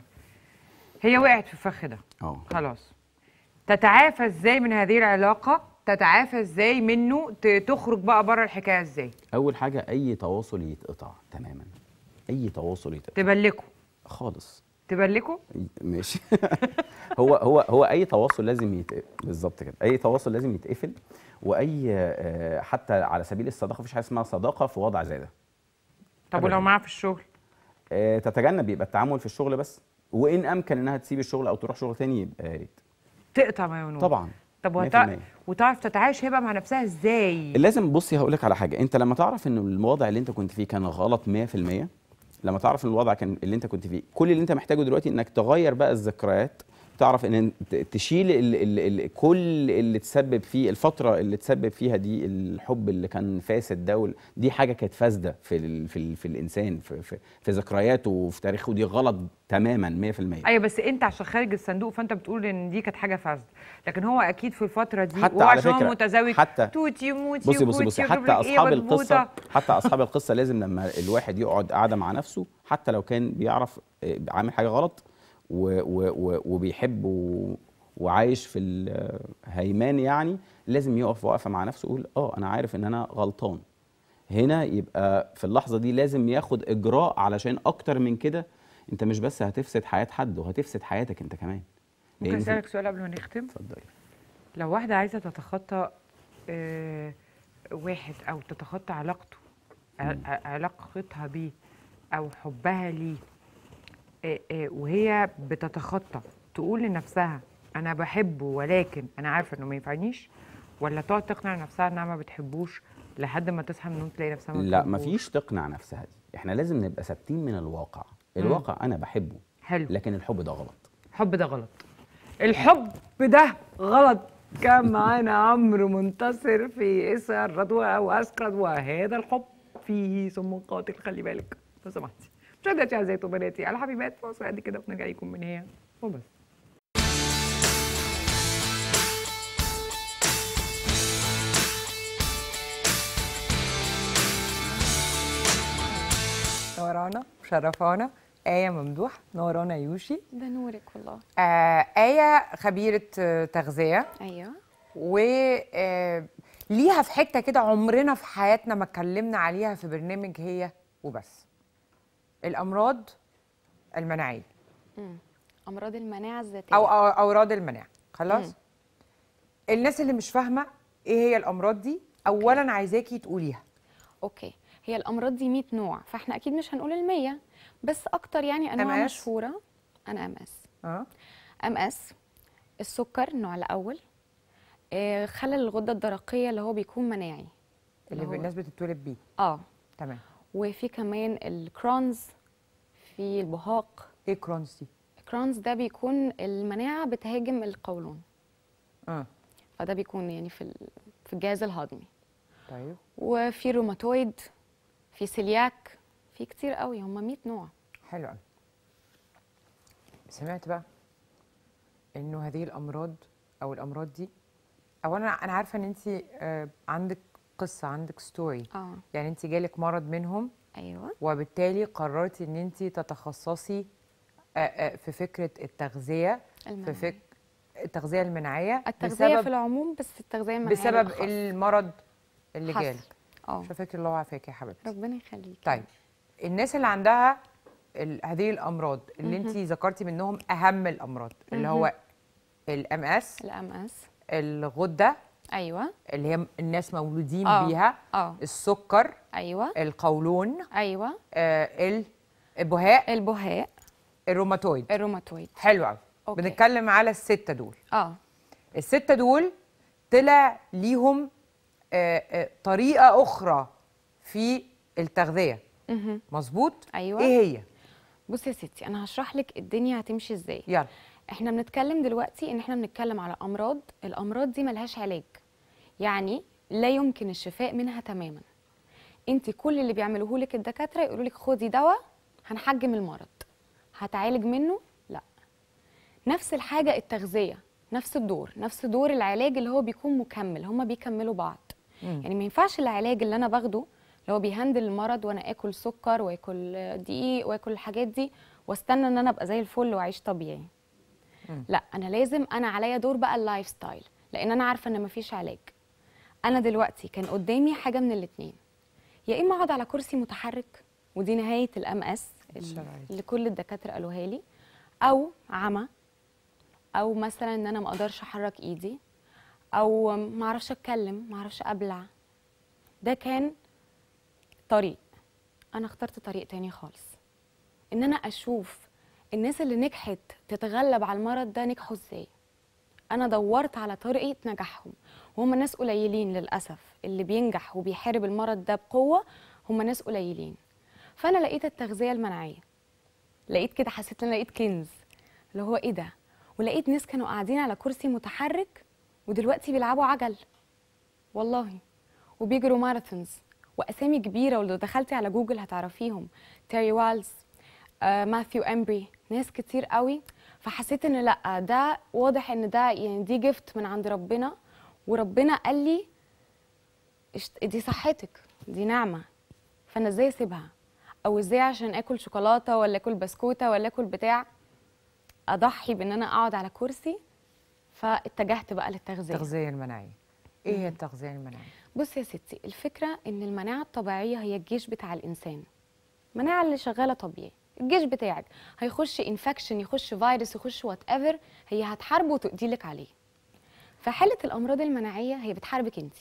هي وقعت في الفخ ده اه خلاص تتعافى ازاي من هذه العلاقه تتعافى ازاي منه ت- تخرج بقى بره الحكايه ازاي اول حاجه اي تواصل يتقطع تماما اي تواصل يتقطع تبلكوا خالص تبلكوا ماشي هو هو هو اي تواصل لازم يتقفل بالظبط كده اي تواصل لازم يتقفل واي آه، حتى على سبيل الصداقه مفيش حاجه اسمها صداقه في وضع زي ده طب ولو أبداً. معاها في الشغل آه، تتجنب يبقى التعامل في الشغل بس وان امكن انها تسيب الشغل او تروح شغل تاني يبقى يا ريت تقطع ما ينور طبعا طب 100%. وهتع... وتعرف تتعايش هي بقى مع نفسها ازاي لازم بصي هقول لك على حاجه انت لما تعرف ان الوضع اللي انت كنت فيه كان غلط 100% لما تعرف ان الوضع كان اللي انت كنت فيه كل اللي انت محتاجه دلوقتي انك تغير بقى الذكريات تعرف ان انت تشيل ال ال ال كل اللي تسبب فيه الفتره اللي تسبب فيها دي الحب اللي كان فاسد ده وال- دي حاجه كانت فاسده في ال في, ال في الانسان في, في, في ذكرياته وفي تاريخه دي غلط تماما 100% ايوه بس انت عشان خارج الصندوق فانت بتقول ان دي كانت حاجه فاسده لكن هو اكيد في الفتره دي حتى وهو على عشان هو فكرة، متزوج حتى- توتي موتي بصي بصي وكوتي بصي وجيب حتى لك إيه اصحاب مظبوطة. القصه حتى اصحاب القصه لازم لما الواحد يقعد قاعده مع نفسه حتى لو كان بيعرف آه، عامل حاجه غلط و و و وبيحب و وعايش في الهيمان يعني لازم يقف وقفه مع نفسه يقول اه انا عارف ان انا غلطان هنا يبقى في اللحظه دي لازم ياخد اجراء علشان اكتر من كده انت مش بس هتفسد حياه حد وهتفسد حياتك انت كمان ممكن لأن في- اسالك سؤال قبل ما نختم اتفضلي لو واحده عايزه تتخطى آه، واحد او تتخطى علاقته ع- ع- علاقتها بيه او حبها ليه آه، آه، وهي بتتخطى تقول لنفسها انا بحبه ولكن انا عارفه انه ما ينفعنيش ولا تقعد تقنع نفسها انها ما بتحبوش لحد ما تصحى من النوم تلاقي نفسها ما لا بتحبوش. مفيش تقنع نفسها دي احنا لازم نبقى ثابتين من الواقع الواقع انا بحبه حلو لكن الحب ده غلط الحب ده غلط الحب ده غلط كان معانا عمرو منتصر في اسر رضوى واسكر وهذا الحب فيه سم قاتل خلي بالك لو سمحتي مشاهداتي اعزائي وبناتي على حبيبات مصر قد كده ونرجع لكم من هي وبس نورانا مشرفانا آية ممدوح نورانا يوشي ده نورك والله آه آية خبيرة آه، تغذية ايوه و آه، ليها في حتة كده عمرنا في حياتنا ما اتكلمنا عليها في برنامج هي وبس الأمراض المناعية امراض المناعه الذاتيه أو أو أوراد المناعة خلاص مم. الناس اللي مش فاهمة إيه هي الأمراض دي أولا عايزاكي تقوليها اوكي هي الامراض دي 100 نوع فاحنا اكيد مش هنقول ال 100 بس اكتر يعني انواع MS. مشهوره انا ام اس اه ام اس السكر النوع الاول آه، خلل الغده الدرقيه اللي هو بيكون مناعي اللي هو- الناس بتتولد بيه اه تمام وفي كمان الكرونز في البهاق إيه كرونز دي؟ الكرونز ده بيكون المناعه بتهاجم القولون اه فده بيكون يعني في ال- في الجهاز الهضمي طيب وفي روماتويد في سيلياك في كتير قوي هم 100 نوع حلو قوي سمعت بقى انه هذه الامراض او الامراض دي اولا انا عارفه ان انت عندك قصه عندك ستوري اه يعني انت جالك مرض منهم ايوه وبالتالي قررتي ان انت تتخصصي آه، آه، في فكره التغذيه في المناعة. فك التغذيه المناعيه التغذيه في بسبب العموم بس التغذيه المناعيه بسبب بالخاص. المرض اللي حصل. جالك اه شفاك الله وعافاك يا حبيبتي ربنا يخليك طيب الناس اللي عندها ال- هذه الامراض اللي انت ذكرتي منهم اهم الامراض اللي هو الام اس الام اس الغده ايوه اللي هي الناس مولودين آه. بيها اه السكر ايوه القولون ايوه آه البهاء البهاء الروماتويد الروماتويد حلو قوي أوكي. بنتكلم على الستة دول اه الستة دول طلع ليهم آه آه طريقة أخرى في التغذية مهم. مظبوط؟ أيوة. إيه هي؟ بصي يا ستي انا هشرح لك الدنيا هتمشي ازاي يلا احنا بنتكلم دلوقتي ان احنا بنتكلم على امراض الامراض دي ملهاش علاج يعني لا يمكن الشفاء منها تماما انت كل اللي بيعملوه لك الدكاتره يقولوا لك خدي دواء هنحجم المرض هتعالج منه لا نفس الحاجه التغذيه نفس الدور نفس دور العلاج اللي هو بيكون مكمل هما بيكملوا بعض يعني ما ينفعش العلاج اللي انا باخده اللي هو بيهندل المرض وانا اكل سكر واكل دقيق واكل الحاجات دي واستنى ان انا ابقى زي الفل واعيش طبيعي لا انا لازم انا عليا دور بقى اللايف ستايل لان انا عارفه ان مفيش علاج انا دلوقتي كان قدامي حاجه من الاتنين يا اما اقعد على كرسي متحرك ودي نهايه الام اس الشرعي. اللي كل الدكاتره قالوها لي او عمى او مثلا ان انا ما اقدرش احرك ايدي او ما اعرفش اتكلم ما اعرفش ابلع ده كان طريق انا اخترت طريق تاني خالص ان انا اشوف الناس اللي نجحت تتغلب على المرض ده نجحوا ازاي انا دورت على طريقه نجاحهم وهم ناس قليلين للاسف اللي بينجح وبيحارب المرض ده بقوه هم ناس قليلين فانا لقيت التغذيه المناعيه لقيت كده حسيت ان أنا لقيت كنز اللي هو ايه ده ولقيت ناس كانوا قاعدين على كرسي متحرك ودلوقتي بيلعبوا عجل والله وبيجروا ماراثونز واسامي كبيره ولو دخلتي على جوجل هتعرفيهم تيري والز آه، ماثيو امبري ناس كتير قوي فحسيت ان لا ده واضح ان ده يعني دي جفت من عند ربنا وربنا قال لي اشت- دي صحتك دي نعمه فانا ازاي اسيبها او ازاي عشان اكل شوكولاته ولا اكل بسكوته ولا اكل بتاع اضحي بان انا اقعد على كرسي فاتجهت بقى للتغذيه التغذيه المناعيه ايه هي التغذيه المناعيه بصي يا ستي الفكرة إن المناعة الطبيعية هي الجيش بتاع الإنسان المناعة اللي شغالة طبيعي الجيش بتاعك هيخش انفكشن يخش فيروس يخش وات ايفر هي هتحاربه وتقضي لك عليه في حالة الأمراض المناعية هي بتحاربك أنت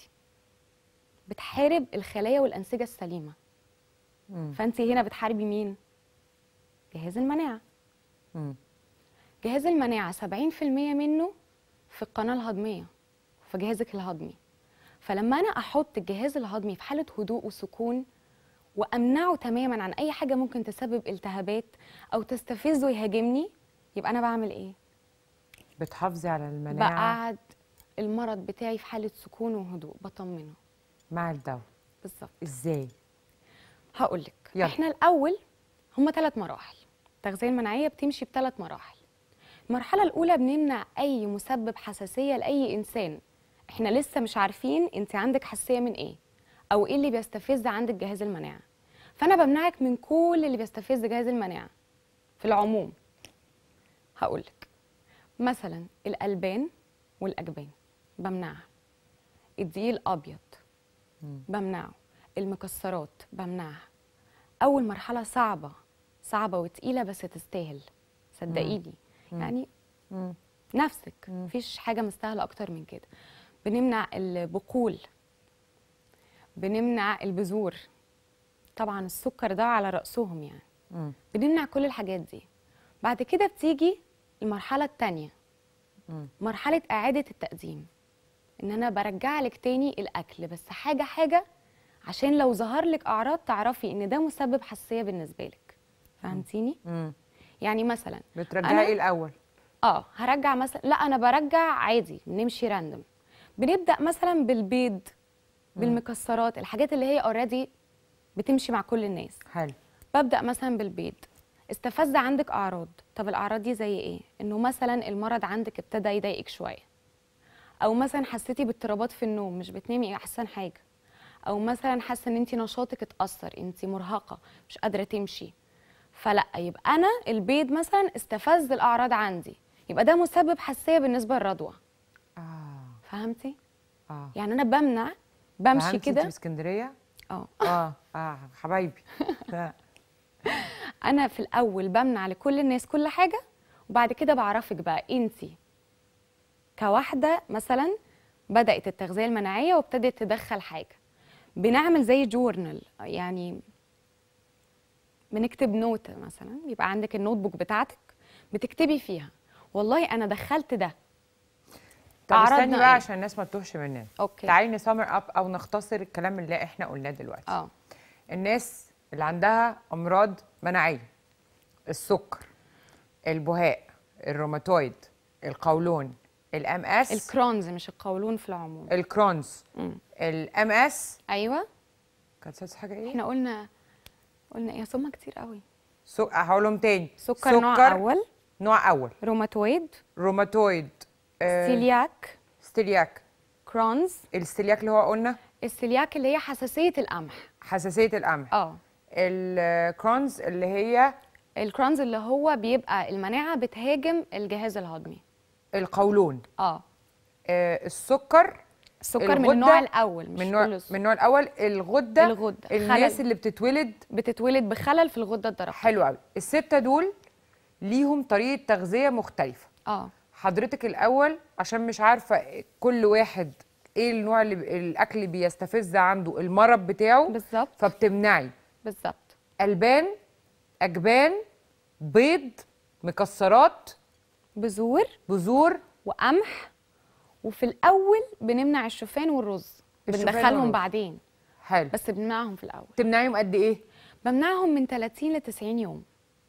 بتحارب الخلايا والأنسجة السليمة مم. فأنت هنا بتحاربي مين؟ جهاز المناعة مم. جهاز المناعة 70% منه في القناة الهضمية في جهازك الهضمي فلما أنا أحط الجهاز الهضمي في حالة هدوء وسكون وأمنعه تماما عن أي حاجة ممكن تسبب التهابات أو تستفزه يهاجمني يبقى أنا بعمل إيه؟ بتحافظي على المناعه بقعد المرض بتاعي في حالة سكون وهدوء بطمنه مع الدواء بالظبط ازاي هقول لك يلا. احنا الاول هما ثلاث مراحل التغذيه المناعيه بتمشي بثلاث مراحل المرحله الاولى بنمنع اي مسبب حساسيه لاي انسان احنا لسه مش عارفين انت عندك حساسيه من ايه او ايه اللي بيستفز عندك جهاز المناعه فانا بمنعك من كل اللي بيستفز جهاز المناعه في العموم هقول لك مثلا الالبان والاجبان بمنعها الدقيق الابيض بمنعه المكسرات بمنعها اول مرحله صعبه صعبه وتقيله بس تستاهل صدقيني يعني مم. نفسك مفيش حاجه مستاهله اكتر من كده بنمنع البقول بنمنع البذور طبعا السكر ده على راسهم يعني مم. بنمنع كل الحاجات دي بعد كده بتيجي المرحله الثانيه مم. مرحله اعاده التقديم ان انا برجع لك تاني الاكل بس حاجه حاجه عشان لو ظهر لك اعراض تعرفي ان ده مسبب حساسيه بالنسبه لك فهمتيني مم. يعني مثلا بترجعي أنا- ايه الاول اه هرجع مثلا لا انا برجع عادي بنمشي راندوم بنبدا مثلا بالبيض بالمكسرات الحاجات اللي هي اوريدي بتمشي مع كل الناس حلو ببدا مثلا بالبيض استفز عندك اعراض طب الاعراض دي زي ايه انه مثلا المرض عندك ابتدى يضايقك شويه او مثلا حسيتي باضطرابات في النوم مش بتنامي احسن حاجه او مثلا حاسه ان انت نشاطك اتاثر انت مرهقه مش قادره تمشي فلا يبقى انا البيض مثلا استفز الاعراض عندي يبقى ده مسبب حساسيه بالنسبه للرضوه اه فهمتي اه يعني انا بمنع بمشي فهمتي انت كده في اسكندريه اه اه اه حبايبي لا. انا في الاول بمنع لكل الناس كل حاجه وبعد كده بعرفك بقى انت كواحده مثلا بدات التغذيه المناعيه وابتدت تدخل حاجه بنعمل زي جورنال يعني بنكتب نوت مثلا يبقى عندك النوت بوك بتاعتك بتكتبي فيها والله انا دخلت ده طب أعراضنا استني بقى إيه؟ عشان الناس ما تتوهش مننا أوكي. تعالي نسمر اب او نختصر الكلام اللي احنا قلناه دلوقتي اه الناس اللي عندها امراض مناعيه السكر البهاء الروماتويد القولون الام اس الكرونز مش القولون في العموم الكرونز مم. الام اس ايوه كانت سادس حاجه ايه احنا قلنا قلنا ايه ثم كتير قوي سو... هقولهم تاني سكر, نوع اول نوع اول روماتويد روماتويد آه، سيلياك ستيلياك كرونز الستيلياك اللي هو قلنا السيلياك اللي هي حساسيه القمح حساسيه القمح اه الكرونز اللي هي الكرونز اللي هو بيبقى المناعه بتهاجم الجهاز الهضمي القولون اه آه، السكر السكر من الغدة النوع الاول مش من نوع كل السكر. من النوع الاول الغده الغدة. الناس خلل. اللي بتتولد بتتولد بخلل في الغده الدرقيه حلو قوي السته دول ليهم طريقه تغذيه مختلفه اه حضرتك الاول عشان مش عارفه كل واحد ايه النوع اللي الاكل اللي بيستفز عنده المرض بتاعه بالظبط فبتمنعي بالظبط البان اجبان بيض مكسرات بذور بذور وقمح وفي الاول بنمنع الشوفان والرز الشوفان بندخلهم والرز. بعدين حلو بس بنمنعهم في الاول تمنعيهم قد ايه بمنعهم من 30 ل 90 يوم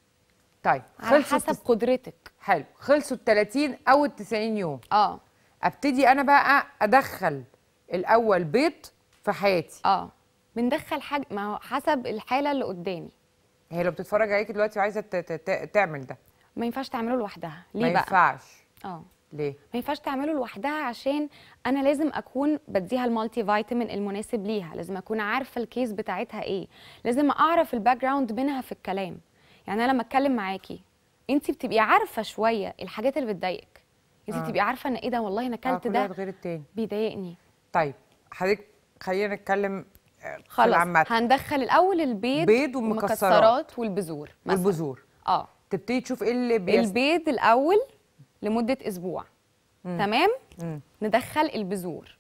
طيب على خلصوا حسب التس- قدرتك حلو خلصوا ال 30 او ال 90 يوم اه ابتدي انا بقى ادخل الاول بيض في حياتي اه بندخل حاجه ما هو حسب الحاله اللي قدامي هي لو بتتفرج عليكي دلوقتي وعايزه ت- ت- ت- تعمل ده ما ينفعش تعمله لوحدها ليه ما بقى ينفعش اه ليه ما ينفعش تعمله لوحدها عشان انا لازم اكون بديها المالتي فيتامين المناسب ليها لازم اكون عارفه الكيس بتاعتها ايه لازم اعرف الباك جراوند منها في الكلام يعني انا لما اتكلم معاكي انت بتبقي عارفه شويه الحاجات اللي بتضايقك انت آه. بتبقي عارفه ان ايه ده والله انا آه، اكلت كل ده واحد غير التاني بيضايقني طيب حضرتك خلينا نتكلم آه، في خلاص العامات هندخل الاول البيض بيض ومكسرات. ومكسرات والبذور مثلاً. والبذور اه تبتدي تشوف ايه اللي بيست... البيض الاول لمده اسبوع تمام مم. ندخل البذور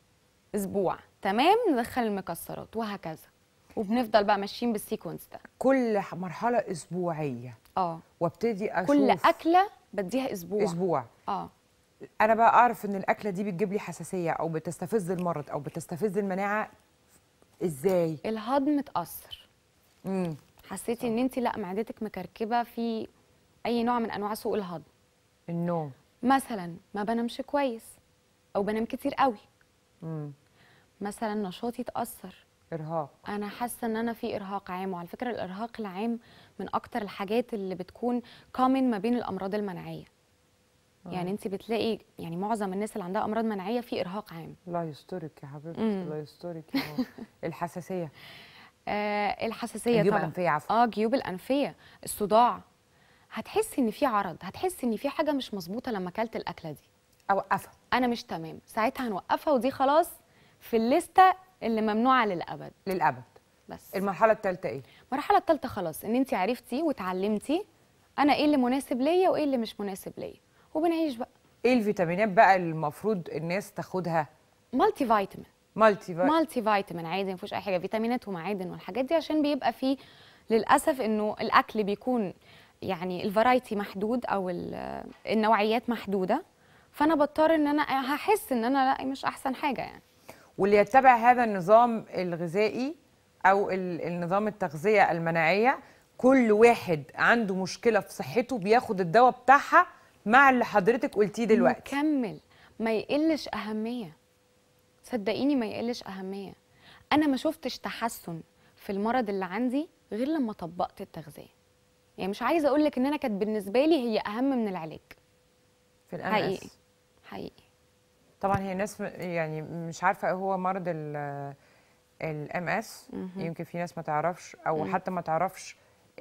اسبوع تمام ندخل المكسرات وهكذا وبنفضل بقى ماشيين بالسيكونس ده كل ح- مرحله اسبوعيه اه وابتدي اشوف كل اكله بديها اسبوع اسبوع اه انا بقى اعرف ان الاكله دي بتجيب لي حساسيه او بتستفز المرض او بتستفز المناعه ازاي الهضم اتاثر امم حسيتي ان انت لا معدتك مكركبه في اي نوع من انواع سوء الهضم النوم مثلا ما بنامش كويس او بنام كتير قوي امم مثلا نشاطي اتاثر ارهاق انا حاسه ان انا في ارهاق عام وعلى فكره الارهاق العام من اكتر الحاجات اللي بتكون كومن ما بين الامراض المناعيه يعني انت بتلاقي يعني معظم الناس اللي عندها امراض مناعيه في ارهاق عام الله يسترك يا حبيبتي مم. الله يسترك يا ماما. الحساسيه آه الحساسيه الجيوب طبعا الأنفية عفوا. اه جيوب الانفيه الصداع هتحسي ان في عرض هتحسي ان في حاجه مش مظبوطه لما اكلت الاكله دي اوقفها انا مش تمام ساعتها هنوقفها ودي خلاص في الليسته اللي ممنوعه للابد للابد بس المرحله الثالثه ايه المرحله الثالثه خلاص ان انت عرفتي وتعلمتي انا ايه اللي مناسب ليا وايه اللي مش مناسب ليا وبنعيش بقى ايه الفيتامينات بقى اللي المفروض الناس تاخدها مالتي فيتامين مالتي فا... مالتي فيتامين عادي ما فيهوش اي حاجه فيتامينات ومعادن والحاجات دي عشان بيبقى فيه للاسف انه الاكل بيكون يعني الفرايتي محدود او ال- النوعيات محدوده فانا بضطر ان انا هحس ان انا لا مش احسن حاجه يعني واللي يتبع هذا النظام الغذائي او ال- النظام التغذيه المناعيه كل واحد عنده مشكله في صحته بياخد الدواء بتاعها مع اللي حضرتك قلتيه دلوقتي مكمل ما يقلش اهميه صدقيني ما يقلش اهميه انا ما شفتش تحسن في المرض اللي عندي غير لما طبقت التغذيه يعني مش عايزه اقول لك ان انا كانت بالنسبه لي هي اهم من العلاج في الان حقيقي حقيقي طبعا هي ناس م- يعني مش عارفه ايه هو مرض الام اس يمكن في ناس ما تعرفش او حتى ما تعرفش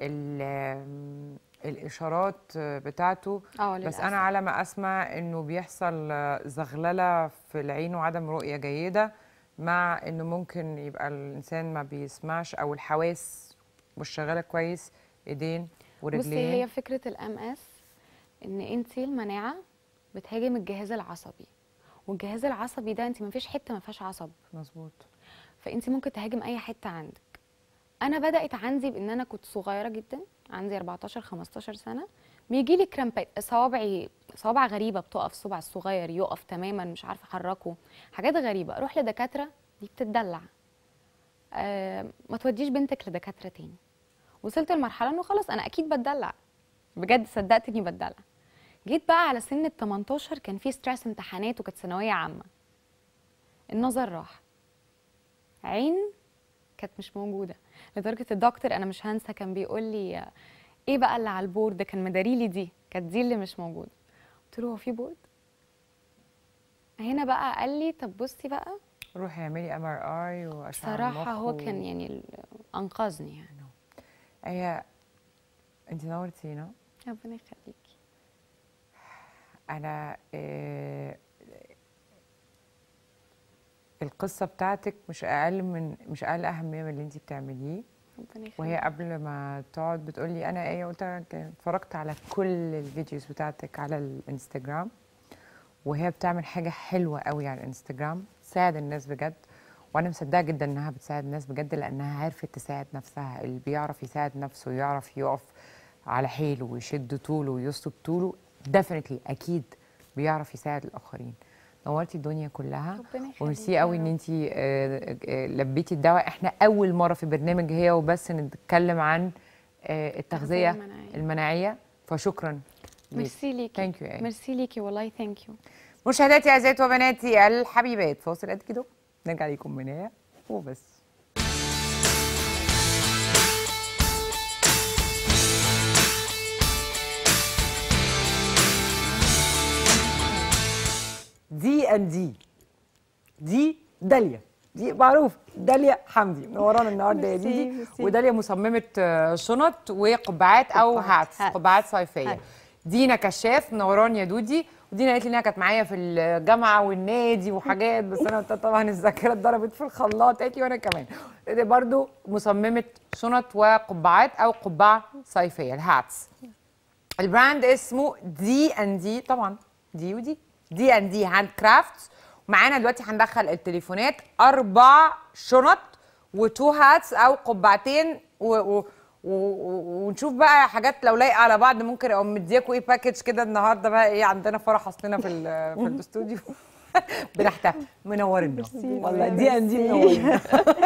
ال- الاشارات بتاعته اه بس للأسف. انا على ما اسمع انه بيحصل زغلله في العين وعدم رؤيه جيده مع انه ممكن يبقى الانسان ما بيسمعش او الحواس مش شغاله كويس ايدين ورجلين بصي هي فكره الام اس ان انت المناعه بتهاجم الجهاز العصبي والجهاز العصبي ده انت ما فيش حته ما فيهاش عصب مظبوط فانت ممكن تهاجم اي حته عندك انا بدات عندي بان انا كنت صغيره جدا عندي 14 15 سنه بيجي لي كرامبات صوابعي صوابع غريبه بتقف صبع الصغير يقف تماما مش عارفه احركه حاجات غريبه اروح لدكاتره دي بتدلع آه ما توديش بنتك لدكاتره تاني وصلت لمرحله انه خلاص انا اكيد بتدلع بجد صدقت اني بتدلع جيت بقى على سن ال 18 كان في ستريس امتحانات وكانت ثانويه عامه النظر راح عين كانت مش موجوده لدرجه الدكتور انا مش هنسى كان بيقول لي آه، ايه بقى اللي على البورد كان مداريلي دي كانت دي اللي مش موجوده قلت له هو في بورد هنا بقى قال لي طب بصي بقى روحي اعملي ام ار اي واشعه صراحه المخ هو و- كان يعني ال- انقذني يعني هي انت نورتينا ربنا يخليكي انا آه، القصه بتاعتك مش اقل من مش اقل اهميه من اللي انت بتعمليه ربنا وهي يخليكي قبل ما تقعد بتقول لي انا ايه قلت لها ك- اتفرجت على كل الفيديوز بتاعتك على الانستجرام وهي بتعمل حاجه حلوه قوي على الانستجرام تساعد الناس بجد وانا مصدقه جدا انها بتساعد الناس بجد لانها عرفت تساعد نفسها اللي بيعرف يساعد نفسه ويعرف يقف على حيله ويشد طوله ويسلك طوله ديفنتلي اكيد بيعرف يساعد الاخرين نورتي الدنيا كلها ربنا يخليكي وميرسي يا قوي ان رب. انت لبيتي الدواء احنا اول مره في برنامج هي وبس نتكلم عن آه، التغذيه المناعية. المناعيه فشكرا ميرسي ليكي Thank you, إيه. ميرسي ليكي والله ثانك يو مشاهداتي اعزائي وبناتي الحبيبات فاصل قد كده نرجع لكم من هنا وبس دي ان دي دي داليا دي معروف داليا حمدي منورانا النهارده يا ميرسي، ديدي ميرسي. وداليا مصممه آه، شنط وقبعات او قبعات، هاتس هاتس. قبعات صيفيه هات. دينا كشاف منوراني يا دودي ودينا قالت لي انها كانت معايا في الجامعه والنادي وحاجات بس انا طبعا الذاكره اتضربت في الخلاط قالت لي وانا كمان دي برضو مصممه شنط وقبعات او قبعه صيفيه الهاتس البراند اسمه دي ان دي طبعا دي ودي دي ان دي هاند كرافتس ومعانا دلوقتي هندخل التليفونات اربع شنط وتو هاتس او قبعتين و و و و ونشوف بقى حاجات لو لايقه على بعض ممكن اقوم مدياكوا ايه باكج كده النهارده بقى ايه عندنا فرح اصلنا في ال- في الاستوديو بنحتفل منورنا والله دي ان دي منورنا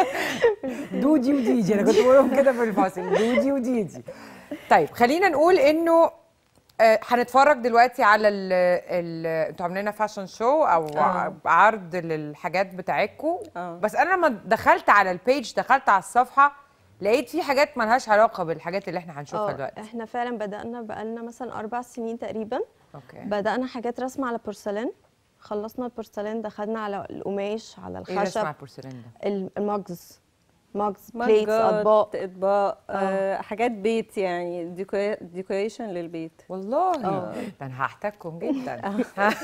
دودي وديجي انا كنت بقولهم كده في الفاصل دودي وديجي طيب خلينا نقول انه آه، هنتفرج دلوقتي على ال ال انتوا عاملين لنا فاشن شو او آه. عرض للحاجات بتاعتكم آه. بس انا لما دخلت على البيج دخلت على الصفحه لقيت في حاجات ملهاش علاقه بالحاجات اللي احنا هنشوفها اه دلوقتي احنا فعلا بدأنا بقالنا مثلا أربع سنين تقريبا اوكي بدأنا حاجات رسم على بورسلين خلصنا البورسلين دخلنا على القماش على ايه اللي اسمها الخشب البورسلين ده ال- المجز مجز بليتس مجات، اطباق اطباق آه. حاجات بيت يعني ديكوريشن للبيت والله آه. ده انا هحتاجكم جدا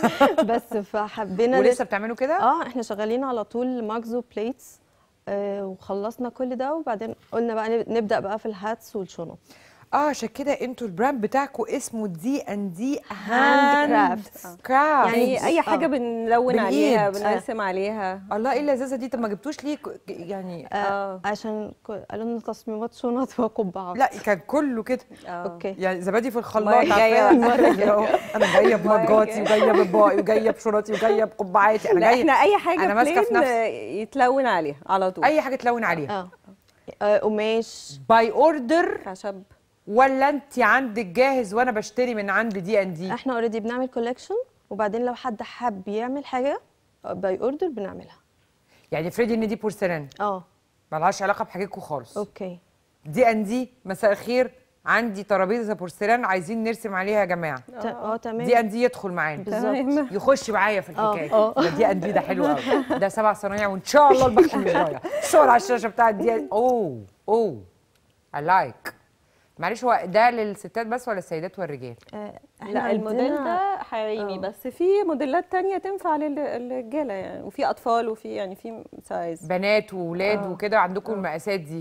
بس فحبينا ولسه بتعملوا كده اه احنا شغالين على طول ماجز وبليتس آه وخلصنا كل ده وبعدين قلنا بقى نب- نبدأ بقى في الهاتس والشنط اه عشان كده انتوا البراند بتاعكم اسمه دي ان دي هاند كرافتس كرافت يعني اي حاجه آه. بنلون بالإيد. عليها آه. بنرسم عليها الله ايه اللذاذه دي طب ما جبتوش ليه ك- يعني اه عشان ك- قالوا لنا تصميمات شنط وقبعات لا كان كله كده اه اوكي يعني زبادي في الخلاط المرة الجاية عارفاها؟ بقى. كده أهو. انا جايه بمجاتي وجايه بباقي وجايه بشنطي وجايه بقبعاتي انا لا جايه احنا اي حاجه أنا ماسكة في بلين نفسي. يتلون عليها على طول اي حاجه تلون عليها اه آه، قماش باي اوردر خشب ولا انت عندك جاهز وانا بشتري من عند دي ان دي احنا اوريدي بنعمل كولكشن وبعدين لو حد حب يعمل حاجه باي اوردر بنعملها يعني افرضي ان دي بورسلان اه ملهاش علاقه بحاجتكم خالص اوكي دي ان دي مساء الخير عندي ترابيزه بورسلان عايزين نرسم عليها يا جماعه ت- اه تمام دي ان دي يدخل معانا بالظبط تمام. يخش معايا في الحكايه اه. ده دي ان دي ده حلو قوي ده سبع صنايع وان شاء الله البخت مش ضايع الصور على الشاشه بتاعت دي اوه اوه اي لايك معلش هو ده للستات بس ولا السيدات والرجال آه، احنا لا الموديل عندنا- ده حريمي اه. بس في موديلات تانية تنفع لل- للرجاله يعني وفي اطفال وفي يعني في سايز بنات وولاد اه. وكده عندكم المقاسات دي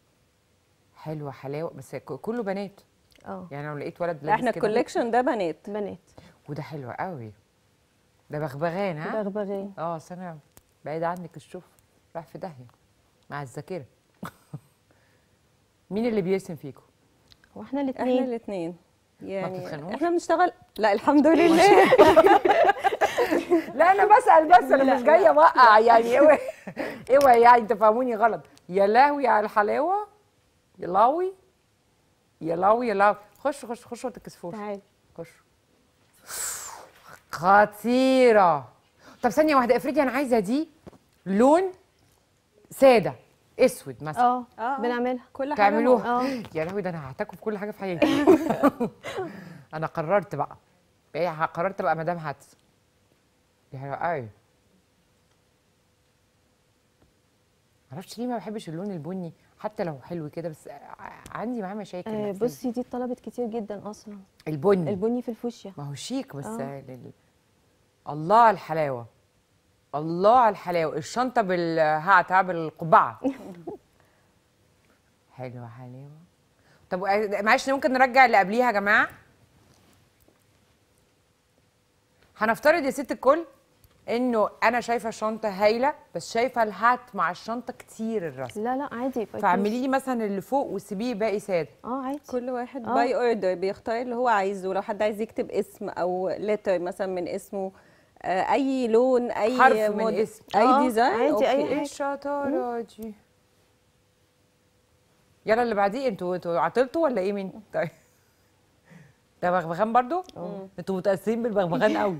حلوه حلاوه بس ك- كله بنات اه يعني لو لقيت ولد لا لابس احنا كده الكوليكشن ده بنات بنات وده حلو قوي ده بغبغان ها بغبغان اه أصل انا بعيد عنك الشوف راح في داهيه مع الذاكره مين اللي بيرسم فيكم واحنا احنا الاثنين الاثنين يعني بتتخانقوش؟ احنا بنشتغل لا الحمد لله لا انا بسال بس انا مش جايه اوقع يعني اوعي اوعي يعني تفهموني غلط يا لهوي على الحلاوه يا لاوي يا لاوي يا لاوي خش خش خش ما تكسفوش تعالي خش خطيره طب ثانيه واحده افرضي انا عايزه دي لون ساده اسود مثلا اه آه. بنعملها كل حاجه تعملوها اه يا لهوي ده انا هعتكوا في كل حاجه في حياتي انا قررت بقى ايه قررت بقى مدام هاتس دي حلوه قوي معرفش ليه ما بحبش اللون البني حتى لو حلو كده بس ع- عندي معاه مشاكل آه، نفسية. بصي دي اتطلبت كتير جدا اصلا البني البني في الفوشيا ما هو شيك بس آه. لل... الله على الحلاوه الله على الحلاوه الشنطه بال هاتها بالقبعه حلوه حلاوه طب آه، معلش ممكن نرجع اللي قبليها يا جماعه هنفترض يا ست الكل انه انا شايفه الشنطه هايله بس شايفه الهات مع الشنطه كتير الرسم لا لا عادي فاعملي لي مثلا اللي فوق وسيبيه باقي ساده اه عادي كل واحد آه. باي اوردر بيختار اللي هو عايزه لو حد عايز يكتب اسم او لتر مثلا من اسمه آه، اي لون اي حرف من مود- اسم. اي آه، ديزاين عادي، أوكي. أي ايه حاجة. الشطاره دي يلا اللي بعديه انتوا انتوا عطلتوا ولا ايه مين طيب ده بغبغان برضو انتوا متاثرين بالبغبغان قوي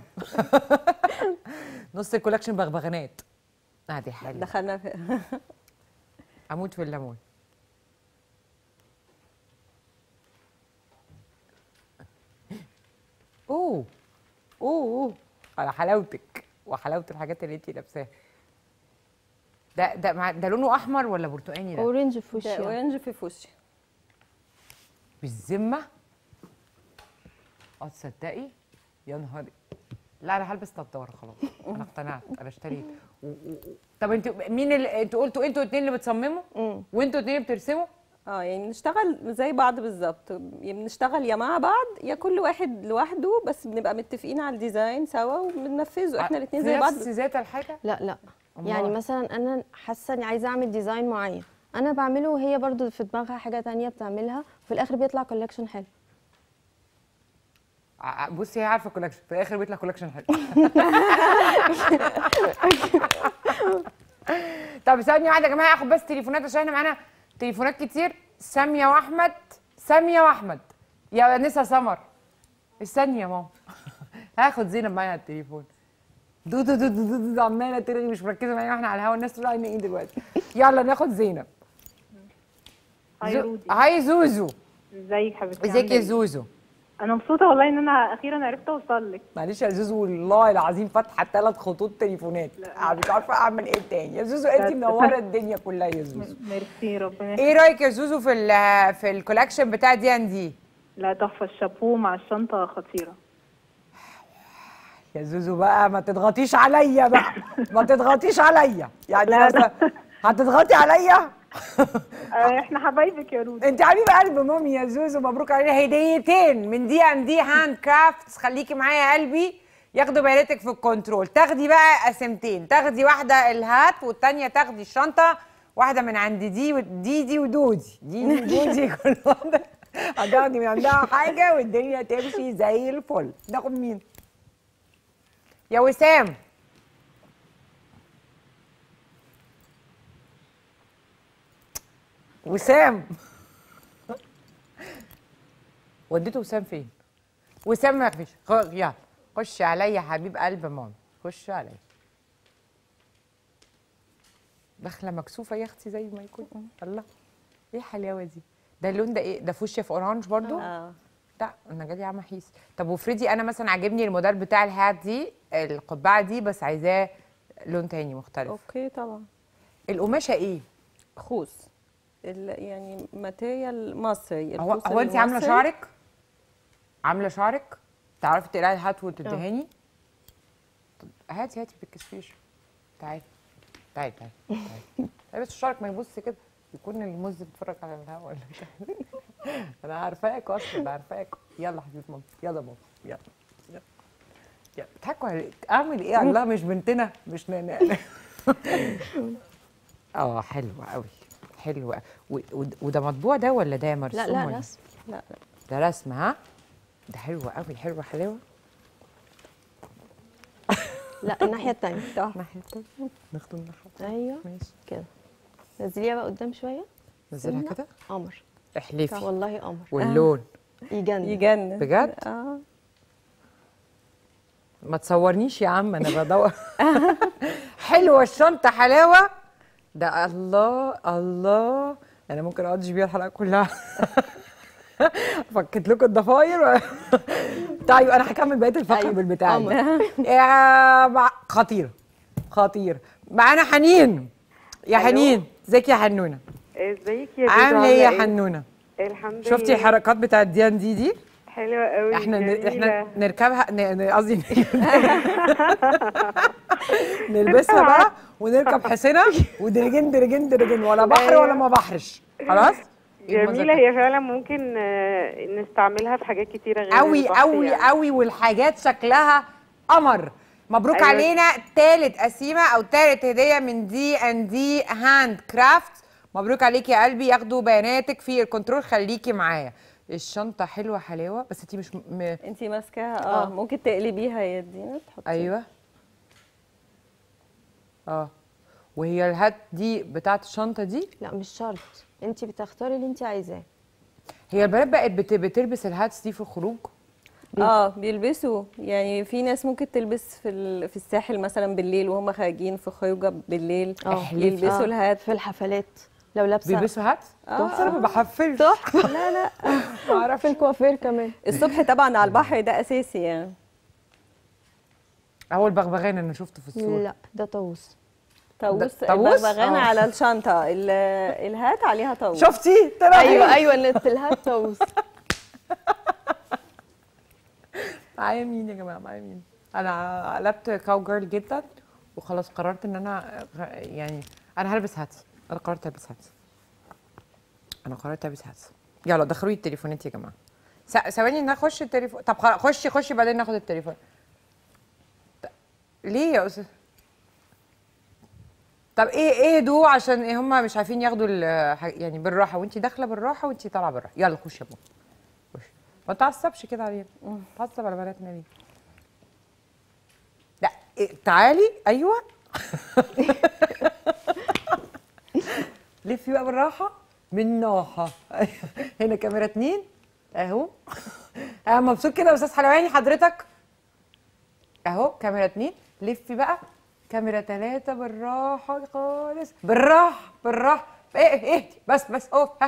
نص الكولكشن بغبغانات اه دي حلوه دخلنا في اموت في الليمون اوه اوه اوه على حلاوتك وحلاوه الحاجات اللي انت لابساها ده ده مع ده لونه احمر ولا برتقاني ده اورنج ده فوشيا اورنج في فوشيا بالذمه اه تصدقي يا نهاري لا انا هلبس نضاره خلاص انا اقتنعت انا اشتريت و... و... و- طب انتوا مين اللي انتوا قلتوا انتوا اتنين اللي بتصمموا مم. وانتوا اتنين اللي بترسموا اه يعني نشتغل زي بعض بالظبط يا بنشتغل يا مع بعض يا كل واحد لوحده بس بنبقى متفقين على الديزاين سوا وبننفذه احنا الاثنين في زي بعض نفس ذات الحاجه لا لا أمال؟ يعني مثلا انا حاسه اني عايزه اعمل ديزاين معين انا بعمله وهي برضو في دماغها حاجه تانية بتعملها وفي الاخر بيطلع كولكشن حلو ع- بصي هي عارفه كولكشن في الاخر بيطلع كولكشن حلو طب ثانيه واحده يا جماعه اخد بس تليفونات عشان احنا معانا تليفونات كتير ساميه واحمد ساميه واحمد يا نسا سمر استني يا ماما هاخد زينب معايا على التليفون دو دو دو دو, دو, دو عماله ترغي مش مركزه معايا واحنا على الهوا الناس تقول علينا ايه دلوقتي يلا ناخد زينب هاي زو- رودي هاي زوزو ازيك حبيبتي ازيك عاملة يا ايه؟ زوزو انا مبسوطه والله ان انا اخيرا عرفت اوصل لك معلش يا زوزو والله العظيم فاتحه ثلاث خطوط تليفونات أنا مش عارفه اعمل ايه تاني يا زوزو انت لا. منوره الدنيا كلها يا زوزو ميرسي ربنا ايه رايك يا زوزو في ال في الكولكشن بتاع دي ان دي لا تحفه الشابو مع الشنطه خطيره يا زوزو بقى ما تضغطيش عليا بقى ما تضغطيش عليا يعني لا، مثلا هتضغطي عليا آه، احنا حبايبك يا رودي انت حبيب قلب مامي يا زوزو مبروك علينا هديتين من دي ان دي هاند كرافتس خليكي معايا يا قلبي ياخدوا بياناتك في الكنترول تاخدي بقى قسمتين تاخدي واحده الهات والتانيه تاخدي الشنطه واحده من عند دي ودي دي ودودي دي دي ودودي كل واحده هتاخدي من عندها حاجه والدنيا تمشي زي الفل ناخد مين يا وسام وسام وديته وسام فين؟ وسام ما فيش خ- يلا خش عليا يا حبيب قلب ماما خش عليا داخله مكسوفه يا اختي زي ما يكون الله ايه الحلاوه دي ده اللون ده ايه ده فوشيا في اورانج برضو اه لا انا جالي عم حيس طب وفريدي انا مثلا عاجبني الموديل بتاع الهات دي القبعه دي بس عايزاه لون تاني مختلف اوكي طبعا القماشه ايه خوص ال- يعني ماتيريال مصري هو الخوص هو انت عامله المصري. شعرك عامله شعرك تعرفي تقلعي الهات وتدهني طب هاتي هاتي بالكسفيش تعالي تعالي تعالي تعالي تعالي بس شعرك ما يبص كده يكون المز بيتفرج على الهوا ولا مش عارف. انا عارفاك اصلا انا عارفاك يلا حبيبه ماما يلا ماما يلا يلا يلا بتضحكوا عليك اعمل ايه الله مش بنتنا مش ن... اه حلوه قوي حلوه و- ود- وده مطبوع ده ولا ده مرسوم لا لا ولا؟ رسم لا لا ده رسم ها ده حلو قوي حلوه حلاوه لا الناحيه التانية ناحيه التانية ناخد الناحيه ايوه ماشي كده نزليها بقى قدام شويه نزلها سنة. كده قمر احلفي والله قمر واللون يجنن يجنن بجد؟ اه ما تصورنيش يا عم انا بدور حلوه الشنطه حلاوه ده الله الله انا ممكن اقعد بيها الحلقه كلها فكت لكم الضفاير و... طيب انا هكمل بقيه الفقره بالبتاع دي. يا مع... خطيره خطيره معانا حنين يا ألو. حنين ازيك يا حنونه ازيك يا عامله ايه يا حنونه الحمد شفتي لله الحركات بتاعت ديان دي دي حلوه قوي احنا ن... احنا جميلة. نركبها ن- ن- قصدي نلبسها بقى ونركب حصنه ودرجين درجين درجين ولا بحر ولا ما بحرش خلاص جميله هي فعلا ممكن آه، نستعملها في حاجات كتيره غير قوي البحر قوي يعني. قوي والحاجات شكلها قمر مبروك أيوة. علينا تالت قسيمه او تالت هديه من دي ان دي هاند كرافت مبروك عليكي يا قلبي ياخدوا بياناتك في الكنترول خليكي معايا الشنطه حلوه حلاوه بس انتي مش م... م... انت ماسكاها اه ممكن تقلبيها يا دينا تحطي ايوه اه وهي الهات دي بتاعت الشنطه دي لا مش شرط انت بتختاري اللي انت عايزاه هي البنات بقت بت... بتلبس الهاتس دي في الخروج اه بيلبسوا يعني في ناس ممكن تلبس في ال- في الساحل مثلا بالليل وهم خارجين في خروجه بالليل احلفي. يلبسوا آه، الهات في الحفلات لو لابسه بيلبسوا هاتس آه، بس انا ما بحفلش تحفه لا لا اعرف في الكوافير كمان الصبح طبعا على البحر ده اساسي يعني اول بغبغان انا شفته في الصوره لا ده طاووس طاووس طاووس؟ البغبغان آه. على الشنطه ال- الهات عليها طاووس شفتي طلع ايوه ايوه اللي في الهات طاووس معايا مين يا جماعه معايا مين انا قلبت كاو جيرل جدا وخلاص قررت ان انا غ- يعني انا هلبس هاتس انا قررت البس هاتس انا قررت البس هاتس يلا دخلوا لي التليفونات يا جماعه س- ثواني نخش التليفون طب خلاص خشي خشي بعدين ناخد التليفون ط- ليه يا استاذ طب ايه ايه دو عشان إيه هم مش عارفين ياخدوا ال- ح- يعني بالراحه وانت داخله بالراحه وانت طالعه بالراحه يلا خش يا بابا خش ما تعصبش كده علينا تعصب على بناتنا ليه لا إيه تعالي ايوه لفي بقى بالراحه من ناحه هنا كاميرا اتنين اهو انا مبسوط كده يا استاذ حلواني حضرتك اهو كاميرا اتنين لفي بقى كاميرا تلاتة بالراحة خالص بالراحة بالراحة ايه ايه بس بس اهو ها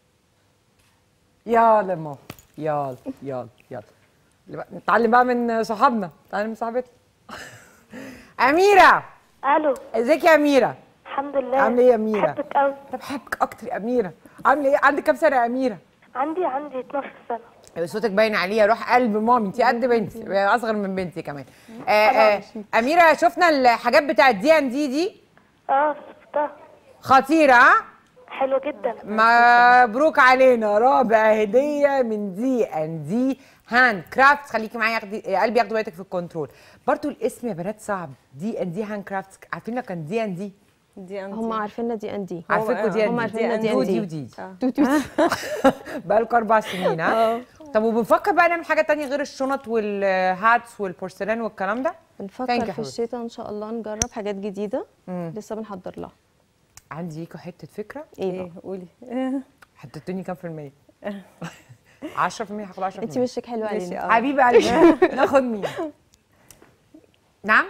يلا يا ماما يلا يلا يلا اللي بقى- نتعلم بقى من صحابنا نتعلم من صاحبتنا أميرة الو ازيك يا أميرة الحمد لله عاملة ايه يا أميرة؟ بحبك قوي طب بحبك أكتر يا أميرة عاملة ايه عندك كام سنة يا أميرة؟ عندي عندي 12 سنه صوتك باين عليه روح قلب مامي انت قد بنتي اصغر من بنتي كمان آه آه اميره شفنا الحاجات بتاعت دي ان دي دي اه شفتها خطيره ها؟ حلو جدا مبروك علينا رابع هديه من دي ان دي هاند كرافت خليكي معايا ياخدي قلبي ياخدوا بالك في الكنترول برضو الاسم يا بنات صعب دي ان دي هاند كرافت عارفين لو كان دي ان دي دي أنت. هم عارفيننا دي ان دي عارفينكوا دي هم ان دي عارفيننا دي ان ودي دي ودي آه. توت توت بقالكوا اربع سنين ها طب وبنفكر بقى نعمل حاجه تانية غير الشنط والهاتس والبورسلان والكلام ده Thank you بنفكر يا في حبيبتي. الشتاء ان شاء الله نجرب حاجات جديده مم. لسه بنحضر لها عندي ليكوا حته فكره ايه بقى ايه قولي حطيتوني كام في المية 10% هاخد 10% انت وشك حلو ماشي علينا اه حبيبي قلبي ناخد مين نعم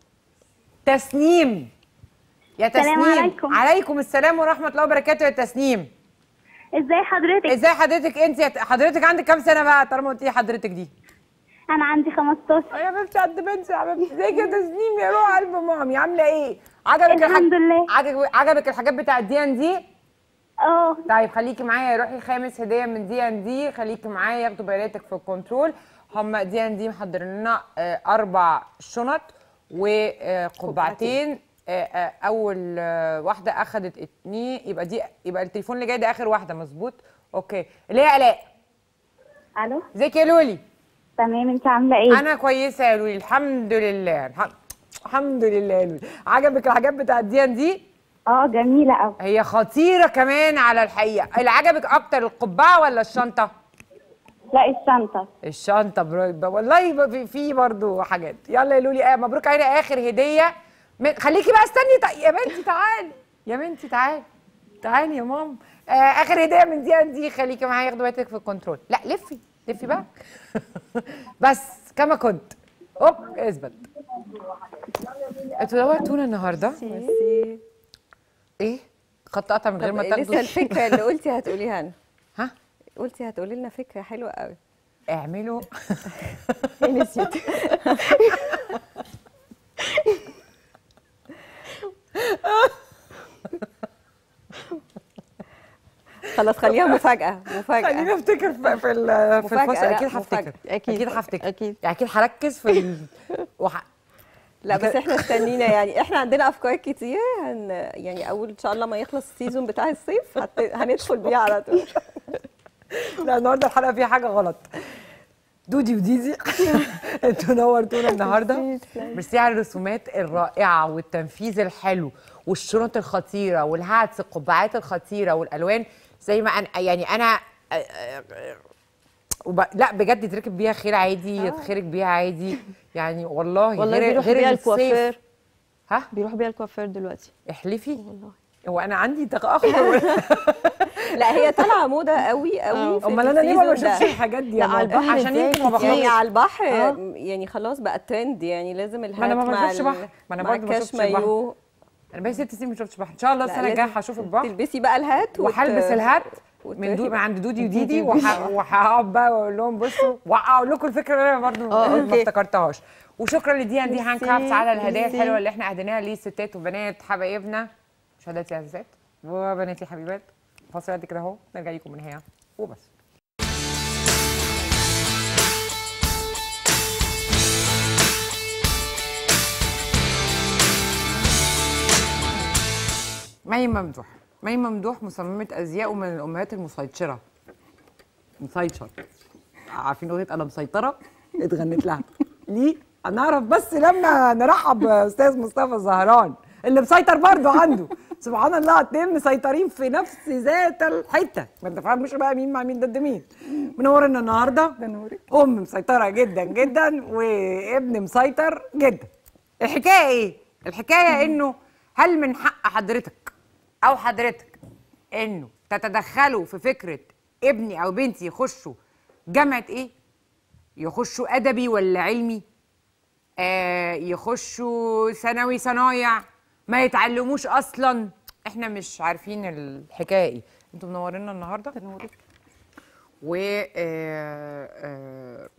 تسنيم يا تسنيم السلام عليكم. عليكم السلام ورحمه الله وبركاته يا تسنيم ازاي حضرتك ازاي حضرتك انت يا ت- حضرتك عندك كام سنه بقى طالما قلتي لي حضرتك دي انا عندي 15 يا حبيبتي قد بنتي يا حبيبتي ازيك يا تسنيم يا روح قلب مامي عامله ايه عجبك الحمد لله. عجبك عجبك الحاجات بتاعت دي ان دي اه طيب خليكي معايا روحي خامس هديه من دي ان دي خليكي معايا ياخدوا بياناتك في الكنترول هم دي ان دي محضرين لنا آه، اربع شنط وقبعتين اول آه، واحده اخذت اتنين يبقى دي يبقى التليفون اللي جاي ده اخر واحده مظبوط اوكي اللي هي الاء الو ازيك يا لولي تمام انت عامله ايه انا كويسه يا لولي الحمد لله الح- الحمد لله يا لولي عجبك الحاجات بتاعت دي ان دي اه جميله قوي هي خطيره كمان على الحقيقه اللي عجبك اكتر القبعه ولا الشنطه لا الشنطه الشنطه برو والله ب- في- في برضو حاجات يلا يا لولي آه مبروك علينا اخر هديه من... خليكي بقى استني تع... يا بنتي تعالي يا بنتي تعالي تعالي يا ماما آه اخر هديه من دي ان دي خليكي معايا ياخدوا بالك في الكنترول لا لفي لفي بقى بس كما كنت اوب اثبت انتوا نورتونا النهارده ميرسي ايه خط قطع من غير طب ما لسه تاخدوا الفكره اللي قلتي هتقوليها لنا ها قلتي هتقولي لنا فكره حلوه قوي اعملوا نسيت خلاص خليها مفاجاه مفاجاه خليني افتكر في في, ال- في مفاجأة، الفصل لا، اكيد هفتكر مفاجأة. أكيد. اكيد هفتكر أكيد. يعني اكيد هركز في ال... وح... لا بس احنا استنينا يعني احنا عندنا افكار كتير هن يعني اول ان شاء الله ما يخلص السيزون بتاع الصيف هت... هندخل بيها على طول لا النهارده الحلقه فيها حاجه غلط دودي وديزي انتوا نورتونا النهارده ميرسي على الرسومات الرائعه والتنفيذ الحلو والشنط الخطيره والهاتس القبعات الخطيره والالوان زي ما انا يعني انا وب... لا بجد يتركب بيها خيل عادي يتخرج بيها عادي يعني والله والله غير بيروح غير بيها الصيف. الكوافير ها بيروح بيها الكوافير دلوقتي احلفي والله هو انا عندي تاخر لا هي طالعه موضه قوي قوي في امال انا ليه ما السيزون بشوفش ده. الحاجات دي لا، يا على ماما؟ البحر عشان إزاي يمكن ما كتير. بخرجش يعني على البحر آه. يعني خلاص بقى ترند يعني لازم الهات ما أنا ما مع بشوفش ال- بحر. ما أنا مع برضه ما الكاش بشوفش بحر. مايو انا بقالي ست سنين ما شفتش بحر ان شاء الله لا، السنه الجايه لازم هشوف البحر تلبسي بقى الهات وت- وهلبس الهات وت- من, دو... من عند دودي وديدي ديدي وه- وهقعد بقى واقول لهم بصوا واقول لكم الفكره اللي انا برضه آه، ما أوكي. افتكرتهاش وشكرا لدي اند دي هاند ميرسي، كرافتس على الهدايا ميرسي. الحلوه اللي احنا اهديناها للستات وبنات حبايبنا شهادات يا عزيزات وبناتي حبيبات فاصل قد كده اهو نرجع لكم من هنا وبس مي ممدوح مي ممدوح مصممة أزياء ومن الأمهات المسيطرة مسيطر عارفين أغنية أنا مسيطرة اتغنت لها ليه؟ هنعرف بس لما نرحب بأستاذ مصطفى زهران اللي مسيطر برضه عنده سبحان الله اتنين مسيطرين في نفس ذات الحتة ما تفهمش بقى مين مع مين ضد مين منورنا النهارده ده نوري أم مسيطرة جدا جدا وابن مسيطر جدا الحكاية إيه؟ الحكاية إنه هل من حق حضرتك او حضرتك انه تتدخلوا في فكره ابني او بنتي يخشوا جامعه ايه يخشوا ادبي ولا علمي آه يخشوا ثانوي صنايع ما يتعلموش اصلا احنا مش عارفين الحكايه ايه انتوا منورينا النهارده و آه آه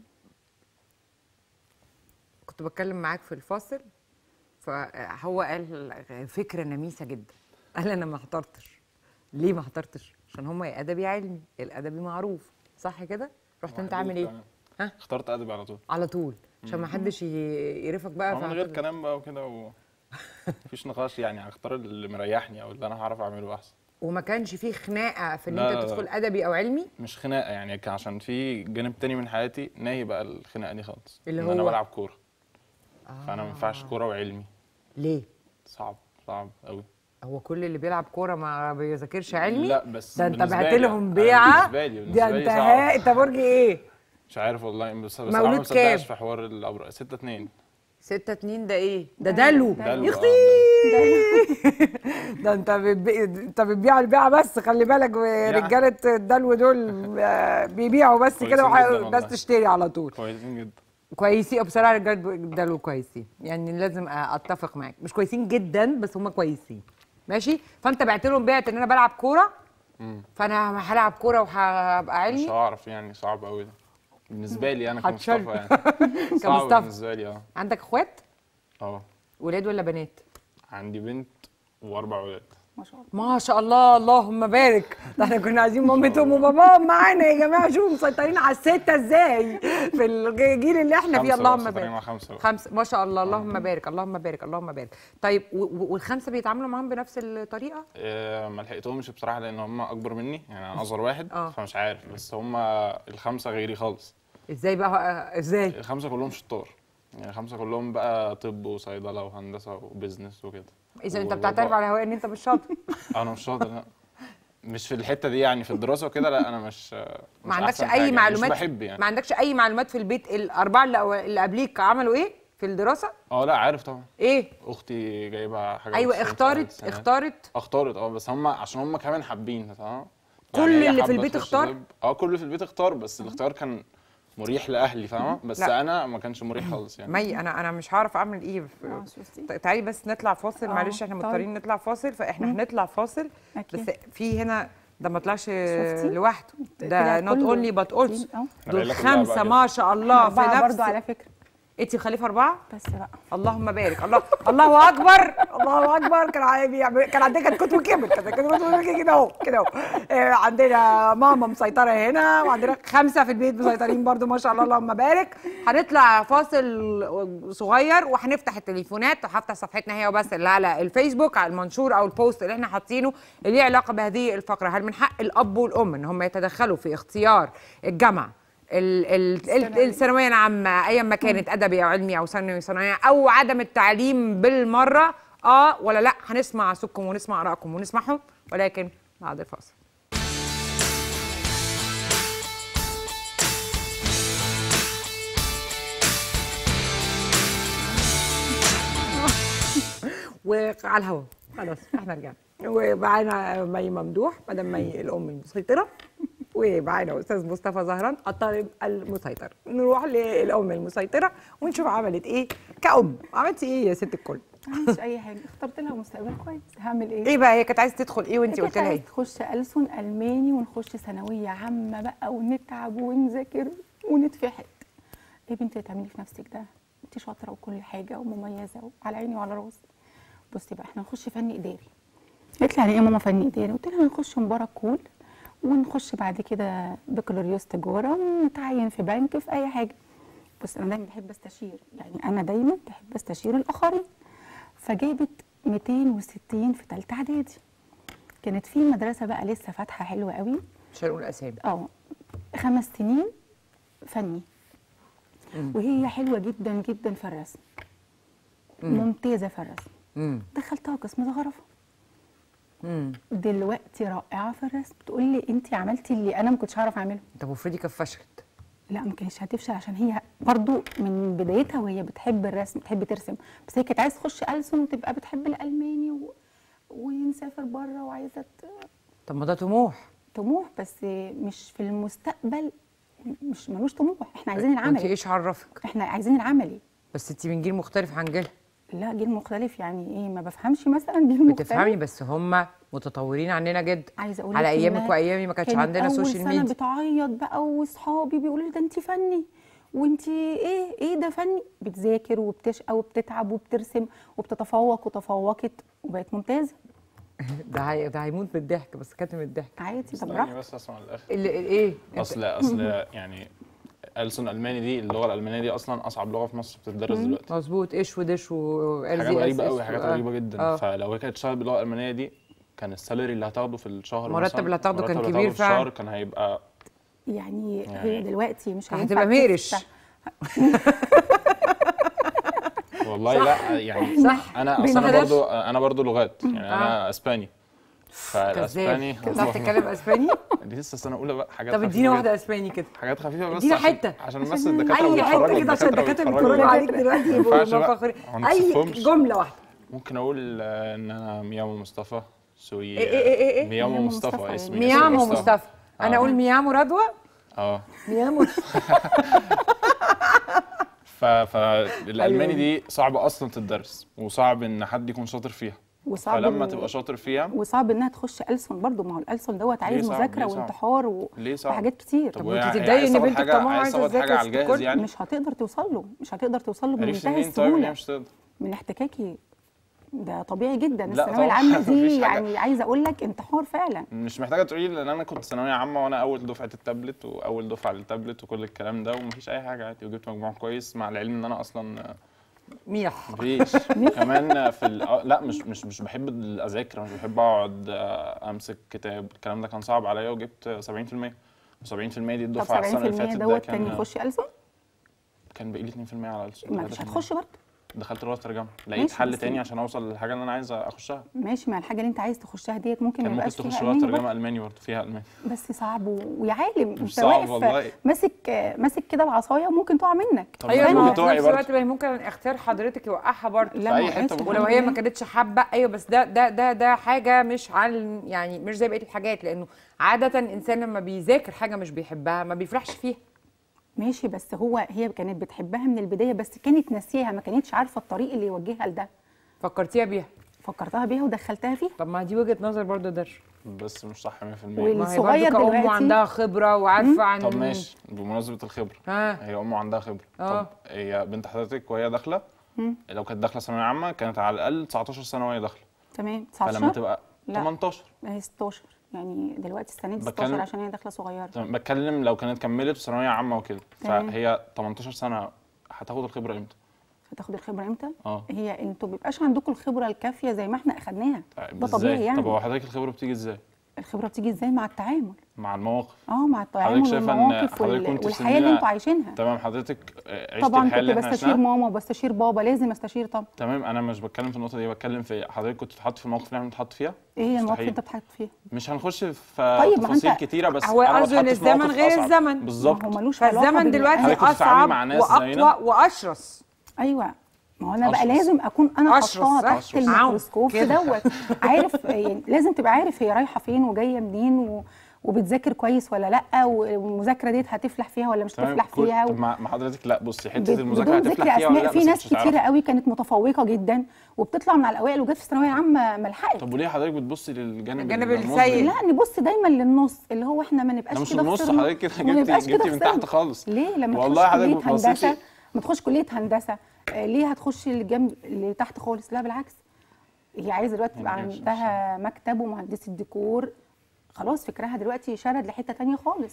كنت بتكلم معاك في الفاصل فهو قال فكره نميسه جدا قال انا ما احضرتش ليه ما احضرتش عشان هم يا ادبي يا علمي الادبي معروف صح كده رحت انت عامل ايه ها اخترت ادبي على طول على طول عشان ما حدش ي- يقرفك بقى من فهت- غير كلام بقى وكده و... مفيش نقاش يعني هختار اللي مريحني او اللي انا هعرف اعمله احسن وما كانش فيه خناقه في ان لا، انت لا، لا. تدخل ادبي او علمي مش خناقه يعني كان عشان في جانب تاني من حياتي ناهي بقى الخناقه دي خالص اللي ان انا هو؟ بلعب كوره فانا ما ينفعش كوره وعلمي ليه صعب صعب قوي هو كل اللي بيلعب كوره ما بيذاكرش علمي لا بس ده انت بالنسبة بعت لي- لهم أنا بيعه بالنسبة لي- ده بالنسبة انت لي ها صعب. انت برج ايه مش عارف والله بس بس مولود انا ما كام؟ مصدقش في حوار الابراج 6 2 6 2 ده ايه ده دلو دلو، يا آه، اختي ده انت بتبيع انت بتبيع البيعه بس خلي بالك رجاله الدلو دول آه، بيبيعوا بس كده كويسين جداً وح- الناس والله. تشتري على طول كويسين جدا كويسين بصراحه رجاله الدلو كويسين يعني لازم اتفق معاك مش كويسين جدا بس هم كويسين ماشي فانت بعت لهم بيعت ان انا بلعب كوره مم. فانا هلعب كوره وهبقى مش علمي هعرف يعني صعب قوي ده بالنسبه لي انا هتشل. كمصطفى يعني صعب كمصطفى. بالنسبه لي اه عندك اخوات اه ولاد ولا بنات عندي بنت واربع ولاد ما شاء الله اللهم بارك ده احنا كنا عايزين مامتهم وباباهم معانا يا جماعه شوفوا مسيطرين على السته ازاي في الجيل اللي احنا فيه خمسة اللهم بقى، مسيطرين بارك مع خمسة بقى. خمسه ما شاء الله اللهم بارك اللهم بارك اللهم بارك طيب و- و- والخمسه بيتعاملوا معاهم بنفس الطريقه آه، ما لحقتهمش بصراحه لان هم اكبر مني يعني انا اصغر واحد آه. فمش عارف بس هم الخمسه غيري خالص ازاي بقى آه، ازاي الخمسه كلهم شطار يعني الخمسه كلهم بقى طب وصيدله وهندسه وبزنس وكده اذا انت والرابع- بتعترف على هواء ان انت مش شاطر انا مش شاطر لا مش في الحته دي يعني في الدراسه وكده لا انا مش ما عندكش اي معلومات مش بحب يعني ما عندكش اي معلومات في البيت الاربعه اللي, أو- اللي قبليك عملوا ايه في الدراسه اه لا عارف طبعا ايه اختي جايبه حاجه ايوه 90 اختارت سنة. اختارت اختارت اه بس هم عشان هم كمان حابين تمام كل يعني هي اللي في حابة البيت تخش اختار؟ طب. اه كل اللي في البيت اختار بس الاختيار كان مريح لاهلي فاهمه بس لا. انا ما كانش مريح خالص يعني مي انا انا مش هعرف اعمل ايه في- اه شفتي ت- تعالي بس نطلع فاصل آه، معلش احنا طيب. مضطرين نطلع فاصل فاحنا مم. هنطلع فاصل أكيد. بس في هنا ده ما طلعش شفتي؟ لوحده ده طلع نوت كله. اونلي بات اولسو اه دول العيلة كلها بقى خمسه كده. ما شاء الله في أربعة نفس برضو على فكرة انت مخلفه اربعه بس بقى اللهم بارك الله الله اكبر الله اكبر كان عا- بيعمل- كان عندنا كتكوت وكبد كده كده كده اهو كده اهو آه، عندنا ماما مسيطره هنا وعندنا خمسه في البيت مسيطرين برضو ما شاء الله اللهم بارك هنطلع فاصل صغير وهنفتح التليفونات وهفتح صفحتنا هي وبس اللي على الفيسبوك على المنشور او البوست اللي احنا حاطينه اللي ليه علاقه بهذه الفقره هل من حق الاب والام ان هم يتدخلوا في اختيار الجامعه ال- ال- ال- الثانويه العامه ايا ما كانت ادبي او علمي او ثانوي ثانويه او عدم التعليم بالمره اه ولا لا هنسمع صوتكم ونسمع ارائكم ونسمعهم ولكن بعد الفاصل وعلى الهوا خلاص احنا رجعنا ومعانا مي ممدوح مدام مي الام المسيطره ومعانا استاذ مصطفى زهران الطالب المسيطر نروح للام المسيطره ونشوف عملت ايه كأم عملتي ايه يا ست الكل ما عملتش اي حاجه اخترت لها مستقبل كويس هعمل ايه ايه بقى هي كانت عايزه تدخل ايه وانت هي قلت كانت لها عايزة ايه تخش ألسن ألماني ونخش ثانوية عامة بقى ونتعب ونذاكر ونتفحت ايه بنتي تعملي في نفسك ده انت شاطرة وكل حاجة ومميزة وعلى عيني وعلى راسي بصي بقى احنا نخش فن إداري قالت لي يعني ايه ماما فن إداري قلت لها هنخش مبارك كول ونخش بعد كده بكالوريوس تجارة ونتعين في بنك في أي حاجة بص أنا دايما بحب أستشير يعني أنا دايما بحب أستشير الآخرين فجابت 260 في تالتة إعدادي كانت في مدرسة بقى لسه فاتحة حلوة قوي مش هنقول اسامي اه خمس سنين فني مم. وهي حلوة جدا جدا في الرسم مم. ممتازة في الرسم امم دخلتها قسم زخرفة امم دلوقتي رائعة في الرسم تقول لي انت عملتي اللي انا ما كنتش هعرف اعمله طب وافرضي كانت فشلت لا ما كانتش هتفشل عشان هي برضو من بدايتها وهي بتحب الرسم بتحب ترسم بس هي كانت عايزه تخش ألسن وتبقى بتحب الالماني و... ونسافر بره وعايزه ت- طب ما ده طموح طموح بس مش في المستقبل مش ملوش طموح احنا عايزين انت العملي ايش عرفك احنا عايزين العملي بس انت من جيل مختلف عن جيلها لا جيل مختلف يعني ايه ما بفهمش مثلا جيل مختلف بتفهمي بس هم متطورين عننا جدا عايزه اقول على لك ايامك إنها وايامي ما كانش كانت عندنا أول سوشيال سنة ميديا بتعيط بقى واصحابي بيقولوا لي ده انت فني وانت ايه ايه ده فني بتذاكر وبتشقى وبتتعب وبترسم وبتتفوق وتفوقت وبقت ممتازه ده هي ده هيموت بالضحك بس كاتم الضحك عادي طب استني براحتك بس اسمع الاخر اللي ايه اصل اصل يعني ألسن ألماني دي اللغة الألمانية دي أصلا أصعب لغة في مصر بتدرس مم. دلوقتي مظبوط ايش ودش و حاجات غريبة قوي حاجات غريبة جدا آه. فلو هي كانت تشتغل باللغة الألمانية دي كان السالري اللي هتاخده في الشهر المرتب مثلاً، اللي هتاخده كان المرتب اللي كبير هتاخده في الشهر فعلاً. كان هيبقى يعني يعني هي دلوقتي مش هينفع هتبقى ميرش. تفتح- والله صح. لا يعني صح. انا اصل انا بينحدرش. برضو انا برضو لغات يعني انا اسباني فالاسباني كذاب تعرف تتكلم اسباني دي لسه سنه اولى بقى حاجات طب خفيفة ادينا جدا. واحده اسباني كده حاجات خفيفه بس ادينا عشان حته عشان بس الدكاتره اي حته بيتفرجوا كده عشان الدكاتره بيتفرجوا بيتفرجوا. عليك دلوقتي ما يبقوا ينفعش بقى. مفخرين ما اي نصفهمش. جمله واحده ممكن اقول آه، ان انا ميامو مصطفى سوري إيه إيه إيه إيه؟ ميامو ميامو مصطفى مصطفى اسمي ميامو اسمي مصطفى انا آه. اقول ميامو رضوى اه ميامو ف فالالماني أيوة. دي صعبه اصلا تدرس وصعب ان حد يكون شاطر فيها وصعب فلما إن- تبقى شاطر فيها وصعب انها تخش ألسن برضو ما هو الألسن دوت عايز صعب؟ مذاكره ليه صعب؟ وانتحار و... ليه صعب وحاجات كتير طب طب وانت وهي- تتضايقي عايز ان تاخد بنتك حاجة- طماعه عايز عايزه تاخد حاجه على تذاكر الجاهز الكل يعني مش هتقدر توصل له مش هتقدر توصل له عرفت بمنتهى منين طيب ان هي السهوله مش تقدر من احتكاكي ده طبيعي جدا لا الثانويه طبعاً، العامه دي مفيش حاجة. يعني عايزه اقول لك انتحار فعلا مش محتاجه تقولي لان انا كنت ثانويه عامه وانا اول دفعه التابلت واول دفعه للتابلت وكل الكلام ده ومفيش اي حاجه عادي وجبت مجموع كويس مع العلم ان انا اصلا ميح مفيش كمان في ال... آه، لا مش مش مش بحب اذاكر مش بحب اقعد آه، امسك كتاب الكلام ده كان صعب عليا وجبت 70% و70% دي طب الدفعه السنه اللي 70% فاتت ده دوت كان كان يخش ألسن كان باقي لي 2% على السؤال ما مش هتخش برضه دخلت لغه ترجمه لقيت ماشي، حل بس تاني عشان اوصل للحاجه اللي انا عايز اخشها ماشي مع الحاجه اللي انت عايز تخشها ديت ممكن ما كان ممكن يبقاش تخش فيها لغه ألماني ترجمه برضه الماني برضه فيها الماني بس صعب و... ويا عالم مش انت صعب واقف والله. ماسك ماسك كده العصايه ممكن تقع منك طب ايوه ما ما هو في بتوعي نفس برضه. الوقت ما هي ممكن اختيار حضرتك يوقعها برضه لا في أي ما حتة وقعتش ممكن. ولو الحمد هي ما لله. كانتش حابه ايوه بس ده ده ده ده حاجه مش على يعني مش زي بقيه الحاجات لانه عاده الانسان لما بيذاكر حاجه مش بيحبها ما بيفرحش فيها ماشي بس هو هي كانت بتحبها من البدايه بس كانت ناسيها ما كانتش عارفه الطريق اللي يوجهها لده فكرتيها بيها فكرتها بيها ودخلتها فيها طب ما دي وجهه نظر برضه درش بس مش صح 100% وال- ما هي برضه الصغير كأم دلوقتي- عندها خبره وعارفه عن طب ماشي بمناسبه الخبره ها هي امه عندها خبره آه. طب هي بنت حضرتك وهي داخله لو كانت داخله ثانويه عامه كانت على الاقل 19 سنه وهي داخله تمام فلما 19 تبقى لا. 18 ما هي 16 يعني دلوقتي السنه دي بتكلم- 16 عشان هي داخله صغيره تمام، بتكلم لو كانت كملت في ثانويه عامه وكده تمام. فهي 18 سنه هتاخد الخبره امتى؟ هتاخد الخبره امتى؟ اه هي انتوا بيبقاش عندكم الخبره الكافيه زي ما احنا اخدناها طيب ده إزاي؟ طبيعي يعني طب هو حضرتك الخبره بتيجي ازاي؟ الخبره بتيجي ازاي مع التعامل مع المواقف اه مع التعامل شايفة إن والمواقف حضرتك وال... كنت في والحياه اللي سننا- انتوا عايشينها تمام حضرتك آه، عشت طبعا الحياه اللي كنت احنا بستشير عشناها ماما وبستشير بابا لازم استشير طبعا تمام انا مش بتكلم في النقطه دي بتكلم في حضرتك كنت بتتحط في المواقف اللي احنا بنتحط فيها ايه هي المواقف مستحيل. اللي انت بتحط فيها مش هنخش في طيب، ما تفاصيل أنت- كتيره بس هو أنا قصده ان بتحط في الزمن مواقف غير أصعب. الزمن بالظبط ما هو ملوش علاقه فالزمن بال- دلوقتي حضرتك كنت بتتعاملي اصعب مع ناس زينا؟ واقوى واشرس ايوه ما هو انا بقى أشرس. لازم اكون انا أشرس، حطاها صح؟ تحت أشرس. الميكروسكوب في كده. دوت عارف يعني لازم تبقى عارف هي رايحه فين وجايه منين و... وبتذاكر كويس ولا لا والمذاكره ديت هتفلح فيها ولا مش تمام هتفلح كل- فيها طب ما ما حضرتك لا بصي حته بد- المذاكره بدون ذكر هتفلح فيها ولا اسماء لا في بس ناس مش هتعرف. كتيره قوي كانت متفوقه جدا وبتطلع من على الاوائل وجت في ثانويه عامه ما لحقت طب وليه حضرتك بتبصي للجانب الجانب المظلم؟ السيء. لا نبص دايما للنص اللي هو احنا ما نبقاش ده مش كده النص خسرنا حضرتك كده وما جبتي نبقاش كده جبتي من تحت خسرنا. خالص ليه لما والله تخش حضرتك كليه بصيتي- هندسه ما تخش كليه هندسه آه، ليه هتخش الجنب اللي تحت خالص لا بالعكس هي عايزه دلوقتي تبقى يعني مش- عندها مكتب ومهندسه ديكور خلاص فكرها دلوقتي شرد لحته تانية خالص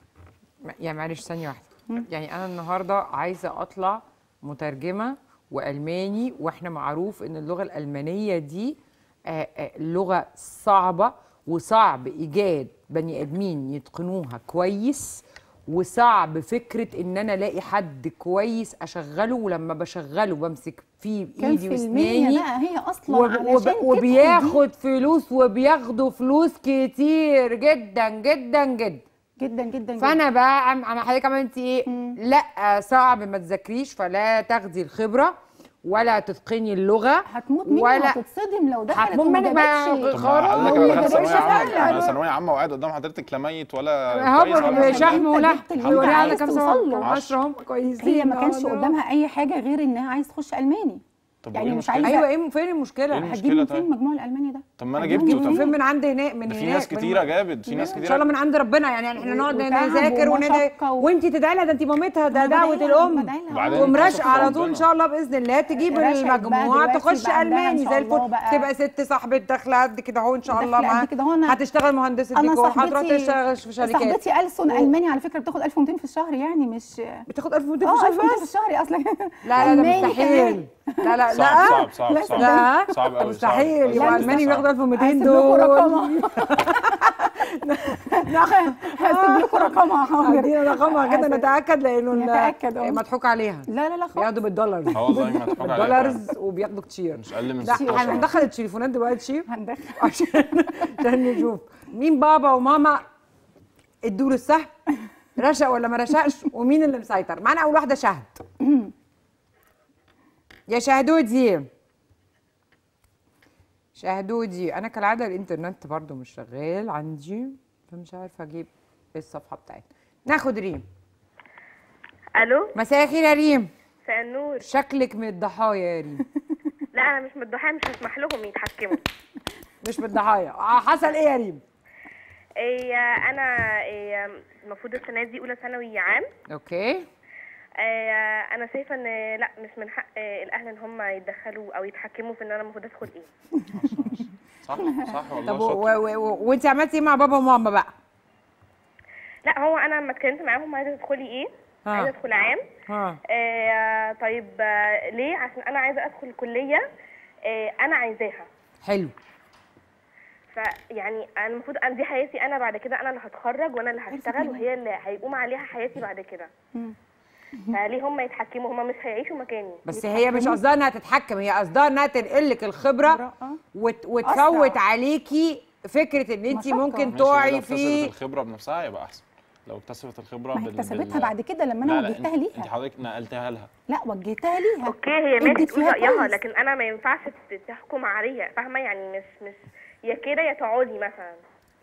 يعني معلش ثانيه واحده يعني انا النهارده عايزه اطلع مترجمه والماني واحنا معروف ان اللغه الالمانيه دي آه، آه، لغه صعبه وصعب ايجاد بني ادمين يتقنوها كويس وصعب فكره ان انا الاقي حد كويس اشغله ولما بشغله بمسك فيه كام بايدي في المية واسناني بقى هي اصلا وب- علشان وب- تدخل دي وبياخد فلوس وبياخدوا فلوس كتير جدا جدا جدا جدا جدا جدا فانا بقى عم عم حضرتك عملتي ايه لا صعب ما تذاكريش فلا تاخدي الخبره ولا تتقني اللغه هتموت منها ولا هتتصدم لو دخلت هتموت وما منك ما- جابتش طب ما حضرتك ما انا دخلت جابتش ثانويه عامه فعلا. انا ثانويه عامه وقاعد قدام حضرتك لا ميت ولا كويس هو ولا شحم انت ولحم جبت اللي انت وريها عايز كام توصل سنه له. 10 هم كويسين هي ما كانش آه، قدامها اي حاجه غير انها عايز تخش الماني طب يعني وايه مش المشكله؟ عايزة- ايوه ايه فين المشكله إيه هتجيب هتجيب المشكلة من فين طيب؟ المجموع الالماني ده طب ما انا هتجيب جبت من وطب فين من عند هناك من ده هناك في ناس من- كتيره جابت في ناس ان كتيره شاء الله من عند ربنا يعني يعني احنا نقعد وتعب نذاكر وندعي ومشقة و- وانت تدعي لها ده انت مامتها ده أنا بدعي دعوه لها، الام بدعي لها. وبعدين ومرشقه تصف على طول ربنا. ان شاء الله باذن الله تجيب رشقت بقى المجموع دلوقتي تخش بقى عندها إن الماني شاء زي الله الفل بقى. تبقى ست صاحبه داخله قد كده اهو ان شاء الله داخلة قد معاها كده أهو. أنا- هتشتغل مهندسه انا ديكور هتروح صاحبتي تشتغل في شركات صاحبتي ألسن الماني على فكره بتاخد 1200 في الشهر يعني مش بتاخد 1200 اه في 1200 الشهر في بس الشهر اصلا لا لا ده ألماني مستحيل لا لا صعب لا صعب صعب لا، صعب لا صعب قوي مستحيل يبقى لا، الماني بياخد 1200 هسيب لكم دول رقمها لا هسيب لكم رقمها حاضر ادينا رقمها كده هسيب- نتاكد لانه ال- نتأكد، اه. مضحوك عليها لا لا لا خالص بياخدوا بالدولار اه والله ما تحكوا عليها دولارز وبياخدوا كتير مش اقل من لا 16 احنا هندخل التليفونات دلوقتي هندخل عشان عشان نشوف مين بابا وماما ادوا له السهم رشق ولا ما رشقش ومين اللي مسيطر معانا اول واحده شهد يا شهدودي شهدودي انا كالعاده الانترنت برضو مش شغال عندي فمش عارفه اجيب إيه الصفحه بتاعتنا ناخد ريم الو مساء الخير يا ريم مساء النور شكلك من الضحايا يا ريم لا انا مش متضحيه مش هسمح لهم يتحكموا مش من الضحايا آه، حصل ايه يا ريم إيه انا إيه المفروض السنه دي اولى ثانوي عام اوكي إيه انا شايفه ان لا مش من حق إيه الاهل ان هم يتدخلوا او يتحكموا في ان انا المفروض ادخل ايه صح صح والله طب و- شاطر و- و- وانت عملتي ايه مع بابا وماما بقى لا هو انا لما اتكلمت معاهم عايزه تدخلي ايه ها. عايزه ادخل عام ها إيه طيب آه، ليه عشان انا عايزه ادخل كليه إيه انا عايزاها حلو فيعني انا المفروض أن دي حياتي انا بعد كده انا اللي هتخرج وانا اللي هشتغل وهي اللي هيقوم عليها حياتي بعد كده فليه هم يتحكموا هم مش هيعيشوا مكاني بس هي مش قصدها انها تتحكم هي قصدها انها تنقل لك الخبره آه. وت... وتفوت أسرع. عليكي فكره ان انت مشقة. ممكن ماشي، لو تقعي اكتسبت في الخبره بنفسها يبقى احسن لو اكتسبت الخبره ما هي بال- اكتسبتها بال- بعد كده لما لا انا لا وجهتها انت- ليها انت حضرتك نقلتها لها لا وجهتها ليها اوكي هي ماشي ادت تقول فيها رايها كويس. لكن انا ما ينفعش ت- تحكم عليا فاهمه يعني مش مش يا كده يا تقعدي مثلا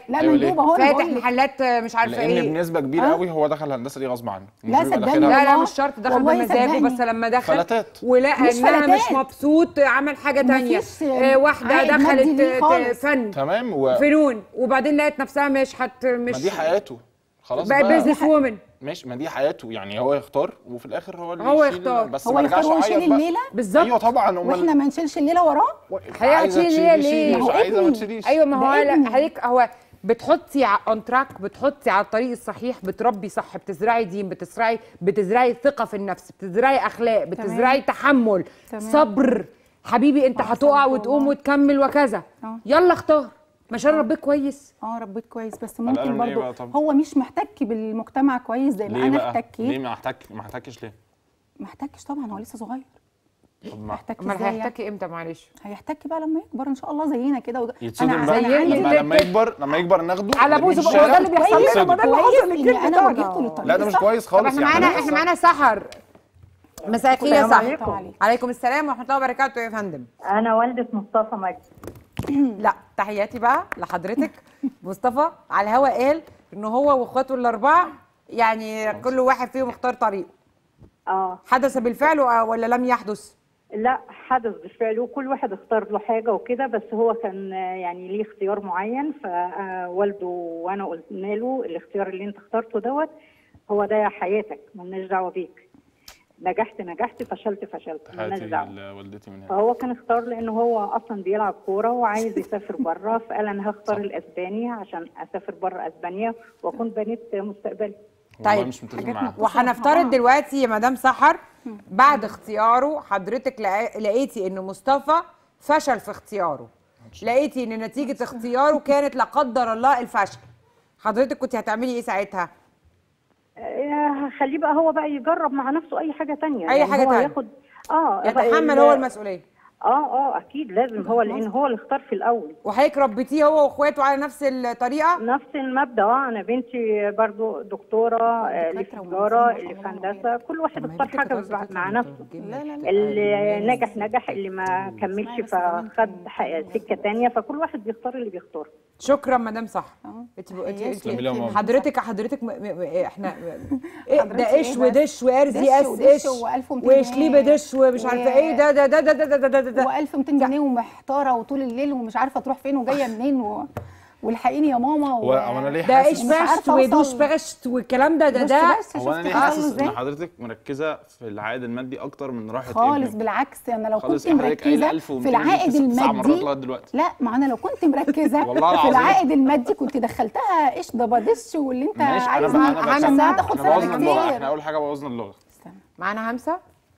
لا أيوة ليه؟ مندوب اهو أنا فاتح بقول لك. محلات آه، مش عارفه لان ايه بنسبه كبيره آه. قوي هو دخل الهندسه دي غصب عنه مش لا بيبقى صدقني داخلها لا لا والله- مش شرط دخل والله بمزاجه صدقني. بس لما دخل فلتات ولقى مش انها مش فلتات. مبسوط عمل حاجه تانية مفيش آه، واحده عائد دخلت مادي ليه آه، ت- خالص. فن تمام و... فنون وبعدين لقت نفسها مش هت ما مش دي حياته خلاص بقى بقى بيزنس وومن ماشي ما دي حياته يعني هو يختار وفي الاخر هو اللي هو يشيل يختار. بس هو ما يختار رجعش هو يشيل يعيط بقى. الليله بالظبط ايوه طبعا امال واحنا ما نشيلش الليله وراه عايزه هيشيل تشيلي هي شيلي، ليه؟ مش هو عايزه ما ابني. تشيليش ايوه ما هو ده لا ابني. حضرتك هو بتحطي اون تراك بتحطي على الطريق الصحيح بتربي صح بتزرعي دين بتزرعي بتزرعي ثقه في النفس بتزرعي اخلاق بتزرعي تحمل تمام. صبر حبيبي انت أحسنت هتقع وتقوم والله. وتكمل وكذا آه. يلا اختار مش انا ربيت كويس اه ربيت كويس بس قلقان ممكن من إيه برضه بقى طب؟ هو مش محتك بالمجتمع كويس زي ما ليه انا بقى؟ ليه احتكيت ما احتك ما احتكش ليه؟ ما احتكش طبعا هو لسه صغير طب ما احتك امال ازاي يعني؟ هيحتكي امتى معلش هيحتك بقى لما يكبر ان شاء الله زينا كده وده يتصدم بقى أنا زينا. لما لما يكبر لما يكبر ناخده على نرميه بوزه في بقى هو ده الشارع. اللي بيحصل لنا ما ده اللي كويس حصل إني للجيل أنا بتاعنا وجهته للطريق لا ده مش صح. كويس طب خالص احنا يعني معانا احنا معانا سحر مساء الخير يا السلام سحر عليكم. عليكم. عليكم السلام ورحمه الله وبركاته يا فندم انا والده مصطفى مجدي لا تحياتي بقى لحضرتك مصطفى على الهوا قال ان هو واخواته الاربعه يعني كل واحد فيهم اختار طريقه اه حدث بالفعل و- ولا لم يحدث لا حدث بالفعل وكل واحد اختار له حاجه وكده بس هو كان آه، يعني ليه اختيار معين فوالده وانا قلنا له الاختيار اللي انت اخترته دوت هو ده حياتك مالناش دعوه بيك نجحت نجحت فشلت فشلت مالناش حياتي دعوه لوالدتي من هنا فهو كان اختار لانه هو اصلا بيلعب كوره وعايز يسافر بره فقال انا هختار الاسباني عشان اسافر بره اسبانيا واكون بنيت مستقبلي والله طيب. مش متفق حاجات معاه مقبولة. وهنفترض آه. دلوقتي يا مدام سحر بعد اختياره حضرتك لقا- لقيتي ان مصطفى فشل في اختياره لقيتي ان نتيجه اختياره كانت لا قدر الله الفشل حضرتك كنت هتعملي ايه ساعتها آه، خليه بقى هو بقى يجرب مع نفسه اي حاجه تانية أي يعني حاجة هو تانية. ياخد اه يتحمل ال- هو المسؤوليه اه اه اكيد لازم هو لان هو اللي اختار في الاول وحضرتك ربيتيه هو واخواته على نفس الطريقه نفس المبدا اه انا بنتي برضو دكتوره آه، اللي في دكاترة تجاره ومهندسين اللي في ما شاء الله هندسه كل واحد اختار حاجه بع- مع نفسه لا لا لا اللي نجح نجح اللي ما كملش فخد ح- سكه تانية فكل واحد بيختار اللي بيختاره شكرا مدام صح اه. انت انت تسلمي لي يا ماما. حضرتك حضرتك م... م... م... احنا ايه حضرتك ده ايه ايش بس؟ ودش وارزي دش اس ودش ايش و1200 وشليبه دش ومش و- عارفه ايه ده ده ده ده ده ده ده, ده, ده. و1200 جنيه ومحتاره وطول الليل ومش عارفه تروح فين وجايه منين و... والحقيني يا ماما هو هو انا ليه ده حاسس ايش مش باشت عارفة ودوش أوصل. باشت والكلام ده ده بص ده بس هو انا شفت ليه حصل حاسس ازاي ان حضرتك مركزه في العائد المادي اكتر من راحه خالص ابنك بالعكس انا لو خالص كنت حضرتك قايله مركزه 1200 في العائد جنيه تسع مرات المادي لغايه دلوقتي لا ما انا لو كنت مركزه والله في العظيم. العائد المادي كنت دخلتها ايش ده بدش واللي انت ماشي انا عايز بقى انا أنا عشان بتكلم هتاخد احنا سنه بوظنا اللغه احنا كتير اول حاجه بوظنا اللغه معانا همسه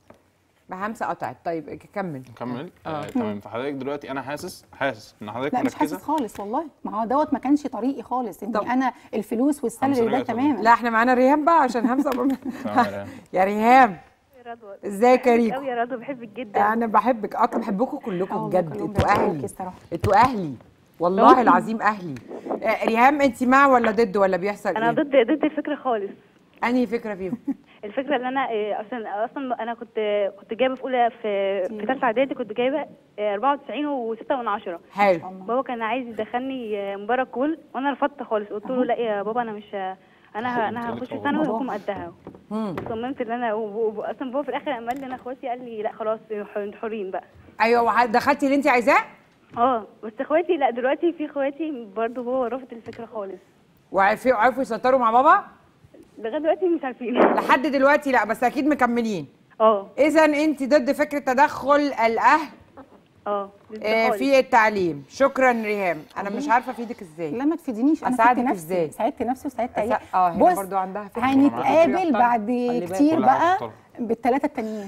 ما همسه قطعت طيب كمل نكمل آه. تمام فحضرتك دلوقتي انا حاسس حاسس ان حضرتك لا مش مركزه حاسس خالص والله ما هو دوت ما كانش طريقي خالص طب. اني انا الفلوس والسالري همسة ده رجعت ولا تماما لا احنا معانا ريهام بقى عشان همسه تمام يا ريان. يا ريهام رضوى ازيك يا قوي ريكو يا رضوى بحبك جدا انا بحبك اكتر بحبكم كلكم والله بجد كلهم انتوا بيحبوكي اهلي الصراحة. انتوا اهلي والله العظيم اهلي آه، ريهام انت مع ولا ضد ولا بيحصل انا ايه ضد ضد الفكره خالص انهي فكره فيهم الفكره اللي انا إيه، اصلا اصلا انا كنت كنت جايبه في اولى في في ثالثه اعدادي كنت جايبه إيه، 94 و6 من عشرة حلو بابا كان عايز يدخلني آه، مبارك كول وانا رفضت خالص قلت له لا يا بابا انا مش انا ه- انا هخش ثانوي وهكون قدها مم. صممت ان انا و- و- اصلا بابا في الاخر لما قال لي انا اخواتي قال لي لا خلاص انتوا حرين بقى ايوه وح- دخلتي اللي انت عايزاه اه بس اخواتي لا دلوقتي في اخواتي برضه هو رافض الفكره خالص وعرفوا عرفوا يسيطروا مع بابا لغايه دلوقتي مش عارفين لحد دلوقتي لا بس اكيد مكملين اه اذا انت ضد فكره تدخل الاهل اه ضد آه، خالص. في التعليم شكرا ريهام انا مش عارفه افيدك ازاي لا ما تفيدينيش انا أساعدك ساعدت نفسي إزاي؟ ساعدت نفسي وساعدت أسا- عيال اه هنا بص برضو عندها فكره هنتقابل بعد بالك. كتير كل حاجة بقى محترمة. بالثلاثه التانيين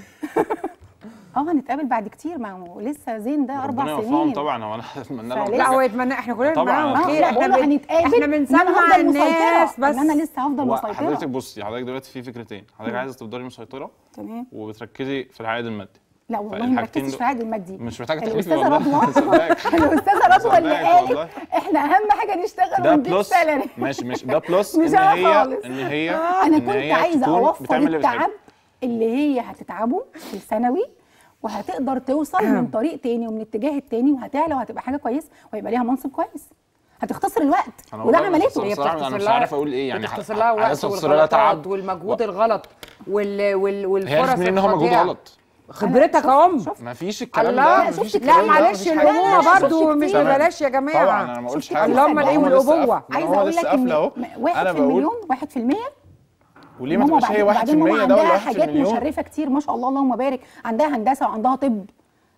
اه هنتقابل بعد كتير ما هو لسه زين ده ربنا اربع يوفقهم سنين طبعا هو انا اتمنى لهم فليه؟ لا هو حاجة. يتمنى احنا كلنا طبعاً. نتمنى آه، خير لا، احنا بقول له بن- هنتقابل احنا إن أنا بنسمع هفضل الناس مسيطرة، بس ان انا لسه هفضل هو حضرتك مسيطره بصي حضرتك دلوقتي في فكرتين حضرتك عايزه تفضلي مسيطره تمام وبتركزي في العائد المادي لا والله ما فالحاجتين ركزتش دول- في العائد المادي مش محتاجه تحلفي الاستاذه والله رضوى صدقك. الاستاذه رضوى اللي صدقك قالت والله. احنا اهم حاجه نشتغل ده ونجيب بلس سالري ماشي ماشي ده بلس مش ان أنا هي خالص. ان هي انا إن كنت هي عايزه تكون اوفر بتعمل اللي التعب بتحبه. اللي هي هتتعبه في الثانوي وهتقدر توصل من طريق تاني ومن اتجاه التاني وهتعلى وهتبقى حاجه كويسه وهيبقى ليها منصب كويس هتختصر الوقت أنا وده والله عملته هي بصراحة بتختصر أنا مش لها عارف أقول إيه، يعني بتختصر ح- لها عايز وقت تختصر لها تعب. والغلطات والمجهود الغلط وال وال هي والفرص عرفت منين ان هو مجهود الخاطئة. غلط خبرتك اهو ما فيش الكلام الله ده مفيش لا الكلام ده، معلش مفيش حاجة. الامومه لا، برضو شفت مش كتير. ببلاش يا جماعه طبعا انا ما قلتش حاجه اللهم ما الايه هو لسه والابوه قافل- ما عايزه هو اقول لسه لك قافل اهو ان واحد انا في بقول المليون واحد في المية وليه ما ماما تبقاش هي بعدين- 1% بعدين ماما ده ولا عندها 1 في حاجات المليون مشرفه كتير ما شاء الله اللهم بارك عندها هندسه وعندها طب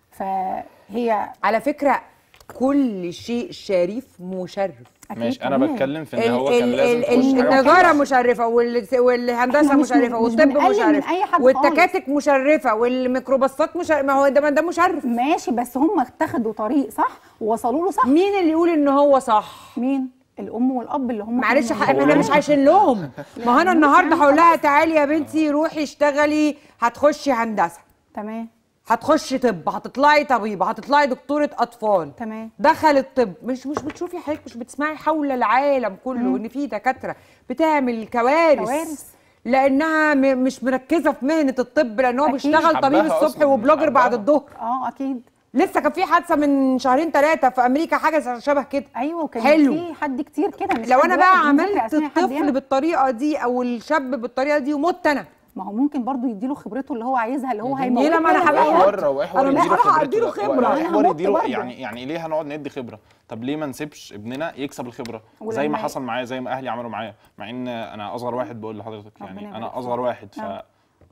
فهي على فكره كل شيء شريف مشرف ماشي انا بتكلم في ان هو ال- كان ال- لازم ال- تخش حاجه النجاره واحدة. مشرفه وال- والهندسه إحنا مش من- مشرفه مش والطب بنقلل من مشرف أي حد والتكاتك مشرفه والميكروباصات مشرفه ما هو ده ما ده مشرف ماشي بس هم اتخذوا طريق صح ووصلوا له صح مين اللي يقول ان هو صح مين الام والاب اللي هم معلش كانوا ح- احنا مش عايشين لهم ما هو انا النهارده هقول لها تعالي يا بنتي روحي اشتغلي هتخشي هندسه تمام هتخشي طب هتطلعي طبيبه هتطلعي دكتوره اطفال تمام دخلت طب مش مش بتشوفي حضرتك مش بتسمعي حول العالم كله ان في دكاتره بتعمل كوارث كوارث. لانها م- مش مركزه في مهنه الطب لان هو أكيد. بيشتغل طبيب حباها الصبح أصلاً، وبلوجر بعد حباها. الظهر اه اكيد لسه كان في حادثه من شهرين ثلاثه في امريكا حاجه شبه كده ايوه وكان حلو. في حد كتير كده مش لو حد انا واحد بقى بيذاكر عملت أسامي حد الطفل يعني. بالطريقه دي او الشاب بالطريقه دي ومت انا ما هو ممكن برضو يديله خبرته اللي هو عايزها اللي هو يديني هيموت لما أنا منها هبقى فيها. حوار وحوار أنا مش يديله هروح خبرته أديله لا، خبرة. أنا وحوار هموت يديله برضه. يعني يعني ليه هنقعد ندي خبره طب ليه ما نسيبش ابننا يكسب الخبره زي ولما ما ي- حصل معايا زي ما اهلي عملوا معايا مع ان انا اصغر واحد بقول لحضرتك ربنا يعني يبارك انا فيك. اصغر واحد ف آه.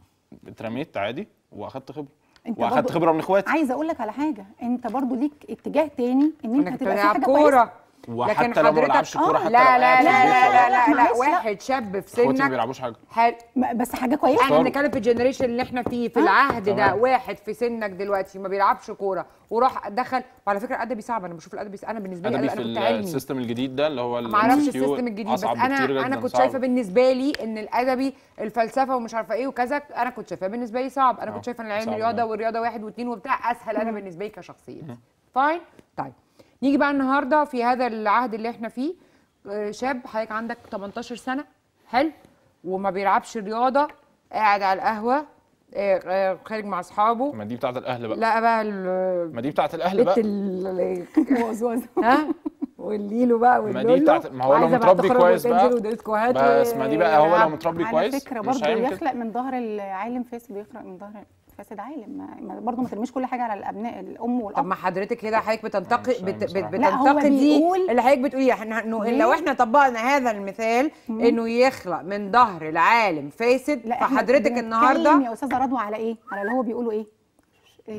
اترميت عادي واخدت خبره انت واخدت برضو- خبره من اخواتي عايزه اقول لك على حاجه انت برضو ليك اتجاه تاني ان انت انك هتبقى في تلعب حاجه كوره كويسه وحتى لو ما بلعبش كوره آه، حتى لا لو لا قاعد في لا البيت لا لا لا, لا معلش، لا. واحد شاب في اخواتي ما سنك بيلعبوش حاجه حلو م- بس حاجه كويسه احنا طب. بنتكلم في الجنريشن اللي احنا فيه في آه. العهد ده تمام. واحد في سنك دلوقتي ما بيلعبش كوره وراح دخل وعلى فكره الادبي صعب انا بشوف الادبي انا بالنسبه لي ادبي انا في كنت علمي السيستم الجديد ده اللي هو ما اعرفش ال MCQ السيستم الجديد بس أصعب انا بكتير انا جداً، كنت صعب. شايفه بالنسبه لي ان الادبي الفلسفه ومش عارفه ايه وكذا انا كنت شايفاه بالنسبه لي صعب انا آه، كنت شايفه ان العلم صعب رياضه ده. والرياضه واحد واثنين وبتاع اسهل انا بالنسبه لي كشخصيتي فاين طيب نيجي بقى النهارده في هذا العهد اللي احنا فيه آه، شاب حضرتك عندك 18 سنه حلو وما بيلعبش رياضه قاعد على القهوه آه، آه، خارج مع اصحابه ما دي بتاعت الاهل بقى لا بقى ال- ما دي بتاعت الاهل بنت بقى ال- وزوز ها والليلو بقى ما واللولو دي بتاعت ما هو لو وعايزة بقى متربي تخرج كويس بقى وتنزل وديسكوهات بس ما دي بقى هو لو ويلعب. متربي على كويس فكره مش برضو هيعمل كده يخلق من ظهر العالم فاسد ويخلق من ظهر فاسد عالم ما- ما برضو ما ترميش كل حاجه على الابناء الام طب والاب ما حضرتك كده حضرتك بتنتقد مش فاهم بت... بت... بصراحة. لا، هو بتنتقدي بيقول- اللي حضرتك بتقوليه احنا انه ليه؟ لو احنا طبقنا هذا المثال انه يخلق من ظهر العالم فاسد لا إحنا فحضرتك بنتكلم النهارده يا استاذه رضوى على ايه على اللي هو بيقوله ايه ايه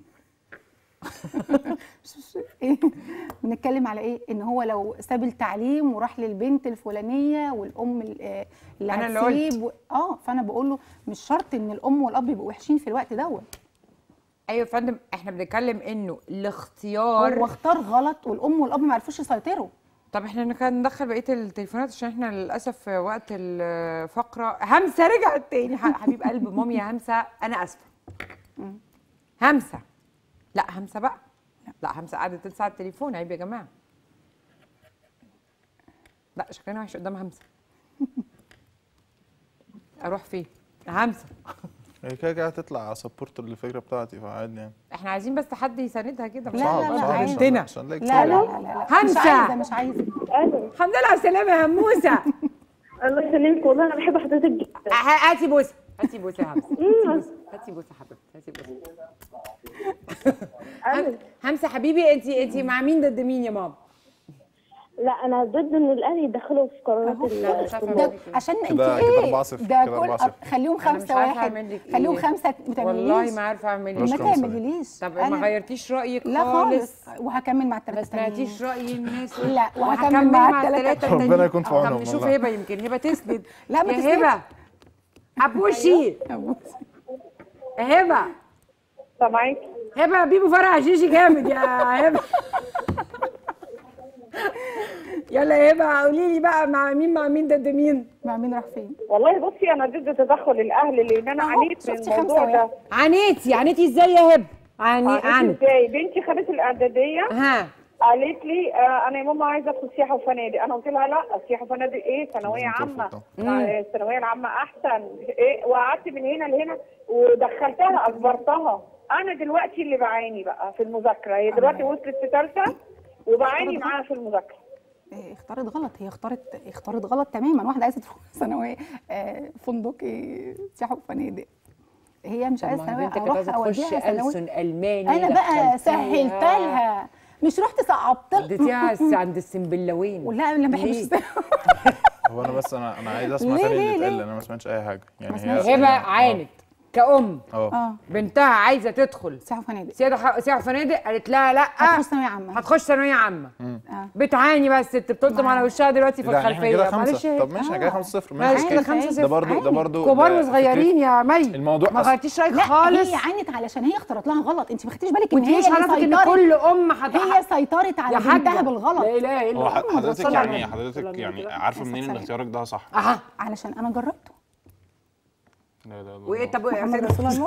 ايه بنتكلم على ايه ان هو لو ساب التعليم وراح للبنت الفلانيه والام ال- آه، اللي أنا اللي قلت. هتسيب و... اه فانا بقول له مش شرط ان الام والاب يبقوا وحشين في الوقت دوت ايوه يا فندم احنا بنتكلم انه هو الاختيار اختار غلط والام والاب ما عرفوش يسيطروا طب احنا كان ندخل بقيه التليفونات عشان احنا للاسف في وقت الفقره همسه رجعت تاني ح- حبيب قلب مامي يا همسه انا اسفه همسه لا همسه بقى لا همسه قعدت تلسع التليفون عيب يا جماعه لا شكلنا وحش قدام همسه اروح فين همسه هي كده كده هتطلع سبورت للفكره بتاعتي فعادي يعني احنا عايزين بس حد يساندها كده لا، لا، لا، صعب عادي. عشان بنتنا. عشان لايك لا لا كتير. لا لا, لا. همسة. مش عايزه مش عايزه الحمد لله على السلامه يا هموسه الله يسلمك والله انا بحب حضرتك جدا ه- هاتي بوسه هاتي بوسه يا همسه هاتي بوسه هاتي بوسه حبيبتي هاتي بوسه هم- همسه حبيبي انت انت مع مين ضد مين يا ماما؟ لا انا ضد ان الاهل يدخلوا في قرارات لا، ال- مش عارفة الطلاب. أعمل لك إيه. عشان انت كده- كده ايه 4-0 ده كده كل 4-0. خليهم أنا مش خمسة عارفة واحد أعمل لك خليهم إيه. خمسة ما تعمليش والله ما عارفه اعمل مش ما ايه خمسة. تعمليش طب أنا- ما غيرتيش رايك لا خالص خالص وهكمل مع ما الثلاثة سمعتيش راي الناس لا، وهكمل وهكمل مع مع التلاتة. الثلاثه ربنا التانيين. يكون في عونهم طب نشوف والله. هبه يمكن هبه تسند لا، ما يا تسندش. هبه حبوشي هبه سامعاك هبه بيبو فرع جيجي جامد يا هبه يلا يا هبه قولي لي بقى مع مين مع مين ضد مين مع مين راح فين والله بصي انا ضد تدخل الاهل لان انا أهو، عانيت من شفتي خمسة الموضوع ده واحد. عانيتي عانيتي ازاي يا هبه عاني عانيت عانت ازاي بنتي خدت الاعداديه ها قالت لي آه انا يا ماما عايزه ادخل سياحه وفنادق انا قلت لها لا سياحه وفنادق ايه ثانويه لازم عامه ترفض آه، الثانويه العامه احسن ايه وقعدت من هنا لهنا ودخلتها اجبرتها انا دلوقتي اللي بعاني بقى في المذاكره هي دلوقتي وصلت في ثالثه وبعاني معاها في المذاكره إيه، اختارت غلط هي اختارت اختارت غلط تماما واحده عايزه تدخل ثانويه آه، فندق إيه، سياحه وفنادق هي مش طب عايزه ما هي ثانويه بنتك كانت اروح عايزة تخش اوديها ثانوي ألسن ألماني انا بقى دخلتيها. سهلت لها مش رحت صعبت اديتيها عند السنبلاوين لا لا ما بحبش هو انا بس انا انا عايز اسمع ليه- تاني ليه- اللي اتقال ليه؟ انا ما سمعتش اي حاجه يعني سمعتش هي هبه عانت كأم اه بنتها عايزه تدخل سياحه وفنادق سياحه سياحه وفنادق قالت لها لا هتخش ثانويه عامه هتخش ثانويه عامه آه. بتعاني بس انت بتلطم على وشها دلوقتي في لا احنا الخلفيه كده معلش خمسه طب ماشي احنا كده 5 0 ماشي ماشي كده اوكي. 5 ده برضو ده برضو كبار ده وصغيرين يا مي الموضوع ما أص- غيرتيش رايك لا خالص هي عانت علشان هي اختارت لها غلط انت ما خدتيش بالك ان وانت هي ايش اللي عرفك ان سيطرت كل ام هت- هي سيطرت على يا حاجة. بنتها بالغلط لا اله الا هو الله ح- حضرتك صلى على يعني النبي. حضرتك يعني عارفه منين ان اختيارك ده صح اها علشان انا جربته لا لا لا وايه طب يا محمد سيدي رسول الله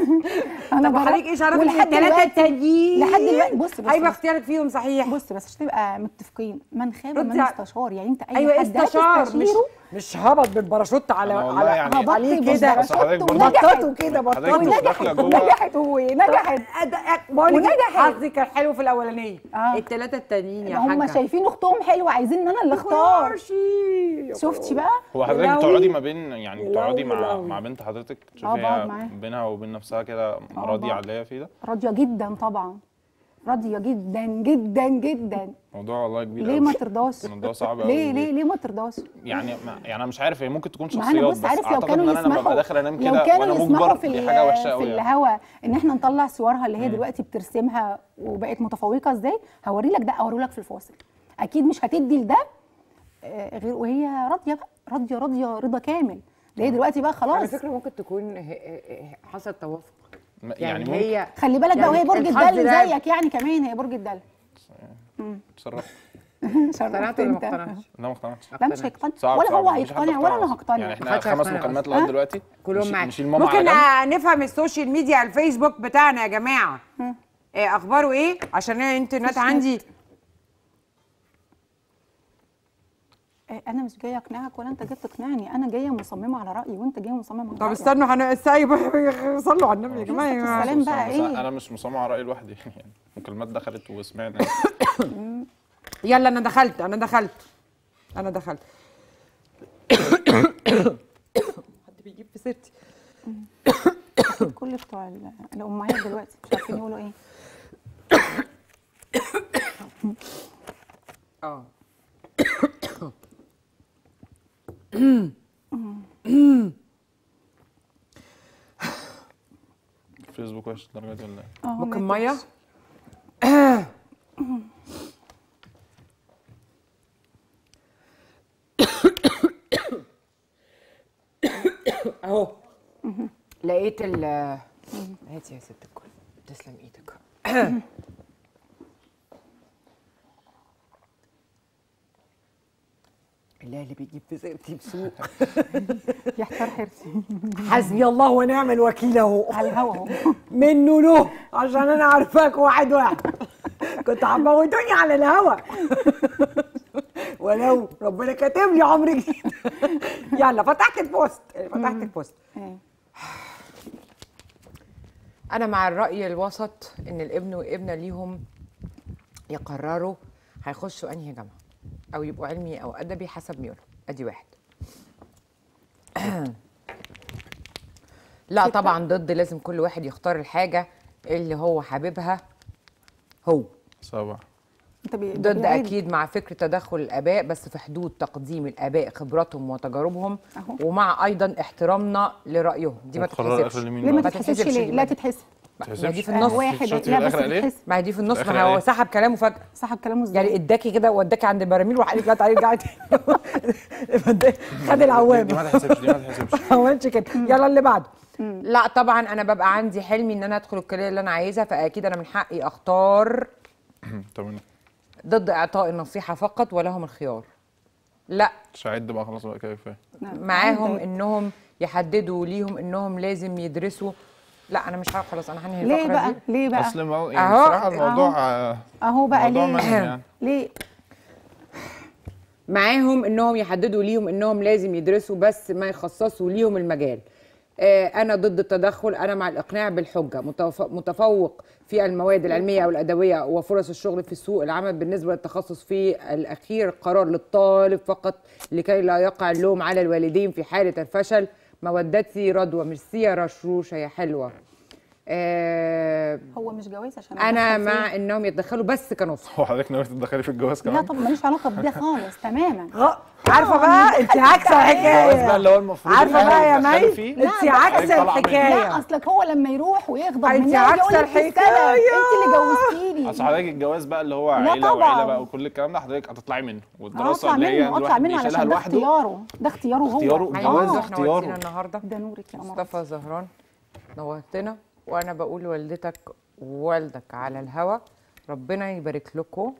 انا جربت. بخليك ايش عرفك ولحد الثلاثه دلوقتي- التانيين لحد دلوقتي بص بص هيبقى بص. اختيارك فيهم صحيح بص بس عشان تبقى متفقين من خاب ردي من ع- استشار يعني انت اي ايوه حد استشار مش هتستشيره مش هبط بالباراشوت على أنا والله على يعني- هبط عليه هبطت كده بس حضرتك برضه- بططوا كده حضرتك بططوا مش داخله جوه ونجحت ونجحت بقول لك ونجحت. حظي كان حلو في الاولانيه آه. الثلاثه التانيين يا هم حاجه شايفين اختهم حلوه عايزين ان انا اللي اختار ماشي. شفتي بقى هو حضرتك لو- بتقعدي ما بين يعني بتقعدي لو- مع لو. مع بنت حضرتك آه، تشوفي بقعد هي معاها. بينها وبين نفسها كده راضيه على اللي هي فيه ده راضيه جدا طبعا راضيه جدا جدا جدا موضوع والله كبير ليه أوي. ما ترضاش الموضوع صعب ليه أوي. ليه ليه ما ترضاش يعني ما يعني انا مش عارف هي ممكن تكون ما انا شخصيات بص بس عارف لو اعتقد ان كانوا انا لما ببقى يسمحوا داخل انام لو كده وانا كانوا يسمحوا مجبر في دي ال- حاجه وحشه قوي في يعني. الهوا ان احنا نطلع صورها اللي هي دلوقتي بترسمها وبقت متفوقه ازاي هوري لك ده اوري لك في الفاصل اكيد مش هتدي لده آه، غير وهي راضيه بقى راضيه راضيه رضا كامل ده هي دلوقتي بقى على خلاص فكره ممكن تكون ه- ه- حصل توافق يعني, يعني ممكن هي خلي بالك بقى يعني وهي برج الحظ الدلو ده- زيك يعني كمان هي برج الدلو تصرف اقتنعت ولا ما اقتنعتش؟ لا ما اقتنعتش لا مش هيقتنع صعب ولا صعب هو مفيش حد هيقتنع ولا اقتنع انا هقتنع يعني احنا محدش خمس هيقتنع. مكالمات لغايه دلوقتي كلهم نشيل- معاك نشيل ماما ممكن على جنب. آه، نفهم السوشيال ميديا على الفيسبوك بتاعنا يا جماعه آه، اخباره ايه عشان انا الانترنت عندي آه، انا مش جايه اقنعك ولا انت جاي تقنعني انا جايه مصممه على رايي وانت جاي مصمم على طب رأيك. استنوا هن سايب صلوا على النبي يا جماعه يا جماعة. السلام بقى بس ايه انا مش مصمم على رايي لوحدي يعني مكالمات دخلت وسمعنا يلا انا دخلت انا دخلت انا دخلت حد بيجيب في سيرتي كل بتوع ال- الامهات دلوقتي مش عارفين يقولوا ايه اه فيسبوك وحش الدرجه دي ولا ايه؟ اه ممكن ما ميه يكونش. اهو لقيت ال هاتي يا ست الكل تسلم ايدك الله اللي بيجيب في سيرتي بسوق يحتار حرصي حسبي الله ونعم الوكيل اهو على الهوا اهو منه له عشان انا عارفاك واحد واحد كنت هتموتوني على الهوا ولو ربنا كاتب لي عمر جديد يلا فتحت البوست فتحت البوست إيه. انا مع الراي الوسط ان الابن والابنه ليهم يقرروا هيخشوا انهي جامعه او يبقوا علمي او ادبي حسب ميولهم ادي واحد لا طبعا ضد لازم كل واحد يختار الحاجه اللي هو حاببها هو سبعة انت بي... ده ضد بيعيد. اكيد مع فكره تدخل الاباء بس في حدود تقديم الاباء خبراتهم وتجاربهم أهو. ومع ايضا احترامنا لرايهم دي ما والقرار تتحسبش الآخر لمين ليه ما بقى؟ تتحسبش تتحسبش ليه دي لا بقى. تتحسب ما دي في آه، النص واحد شفتي لا في بس الآخر قال إيه؟ تتحسب ما هي دي في النص الآخر ما هو إيه؟ سحب كلامه فجاه صاحب كلامه ازاي يعني اداكي كده ووداكي عند البراميل وقال لك لا تعالي ارجعي تاني خد دي ما العوامه تحسبش دي ما تحسبش ما عملش كده يلا اللي بعده لا طبعا انا ببقى عندي حلمي ان انا ادخل الكليه اللي انا عايزها فاكيد انا من حقي اختار تمام ضد اعطاء النصيحه فقط ولهم الخيار لا مش هعد بقى خلاص بقى كده كفايه معاهم انهم يحددوا ليهم انهم لازم يدرسوا لا انا مش عارف خلاص انا هنهي ليه الفقره بقى دي ليه بقى اصل ما يعني أهو. بصراحه الموضوع آه، اهو بقى موضوع ليه مهم يعني ليه معاهم انهم يحددوا ليهم انهم لازم يدرسوا بس ما يخصصوا ليهم المجال آه، انا ضد التدخل انا مع الاقناع بالحجه متف- متفوق في المواد العلميه او الادبيه وفرص الشغل في السوق العمل بالنسبه للتخصص في الاخير قرار للطالب فقط لكي لا يقع اللوم على الوالدين في حاله الفشل مودتي رضوى ميرسي يا رشروشه يا حلوه آه هو مش جواز عشان انا أدخل فيه. مع انهم يتدخلوا بس كنص هو حضرتك ناوي تتدخلي في الجواز لا كمان؟ طب ماليش علاقه بده خالص تماما عارفه بقى انت عكسه الجواز بقى الحكايه اللي هو المفروض عارفه الأهل بقى يا يتدخلوا مي فيه. انت لا، عكسه طلع منه. الحكايه لا اصلك هو لما يروح ويغضب أنت منها عكسة يقول لك الحكاية. انت اللي جوزتيني اصل حضرتك الجواز بقى اللي هو لا عيله وعيله طبعاً. بقى وكل الكلام ده حضرتك هتطلعي منه اه والدراسه اطلع اللي هي منه اطلع الواحد منه بيشيلها علشان ده لوحده اختياره ده اختياره هو اختياره احنا الجواز ده احنا اختياره وقتنا النهارده ده نورك يا قمر مصطفى زهران نورتنا وانا بقول لوالدتك ووالدك على الهوا ربنا يبارك لكم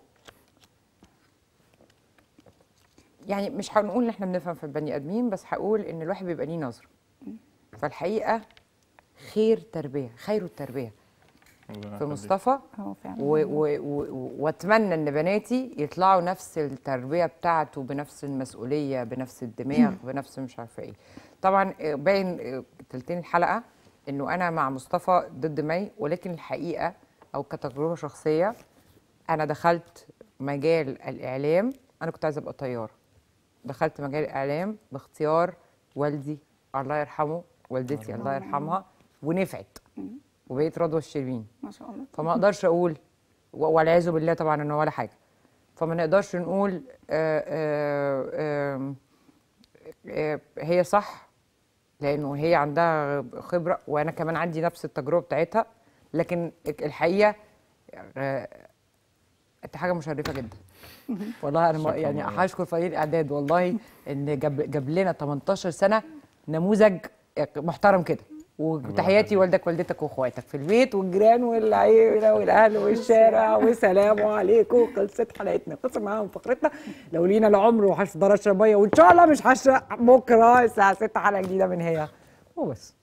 يعني مش هنقول ان احنا بنفهم في البني ادمين بس هقول ان الواحد بيبقى ليه نظره فالحقيقه خير تربيه خير التربيه في مصطفى اه فعلا و- و- و- واتمنى ان بناتي يطلعوا نفس التربيه بتاعته بنفس المسؤوليه بنفس الدماغ بنفس مش عارفه ايه طبعا آه، باين آه، تلتين الحلقه انه انا مع مصطفى ضد مي ولكن الحقيقه او كتجربه شخصيه انا دخلت مجال الاعلام انا كنت عايزه ابقى طياره دخلت مجال الاعلام باختيار والدي الله يرحمه والدتي الله يرحمها ونفعت وبقيت رضوى الشربيني ما شاء الله فما اقدرش اقول و- والعياذ بالله طبعا انه ولا حاجه فما نقدرش نقول آه، آه، آم، آه، هي صح لانه هي عندها خبره وانا كمان عندي نفس التجربه بتاعتها لكن الحقيقه آه، انت حاجه مشرفه جدا والله انا ما- شكراً يعني والله. هشكر فريق الاعداد والله ان جاب جاب لنا 18 سنه نموذج محترم كده وتحياتي والدك والدتك واخواتك في البيت والجيران والعيله والاهل والشارع وسلام عليكم خلصت حلقتنا خلصت معاهم فقرتنا لو لينا العمر وهقدر اشرب ميه وان شاء الله مش هشرب بكره الساعه 6 حلقه جديده من هي وبس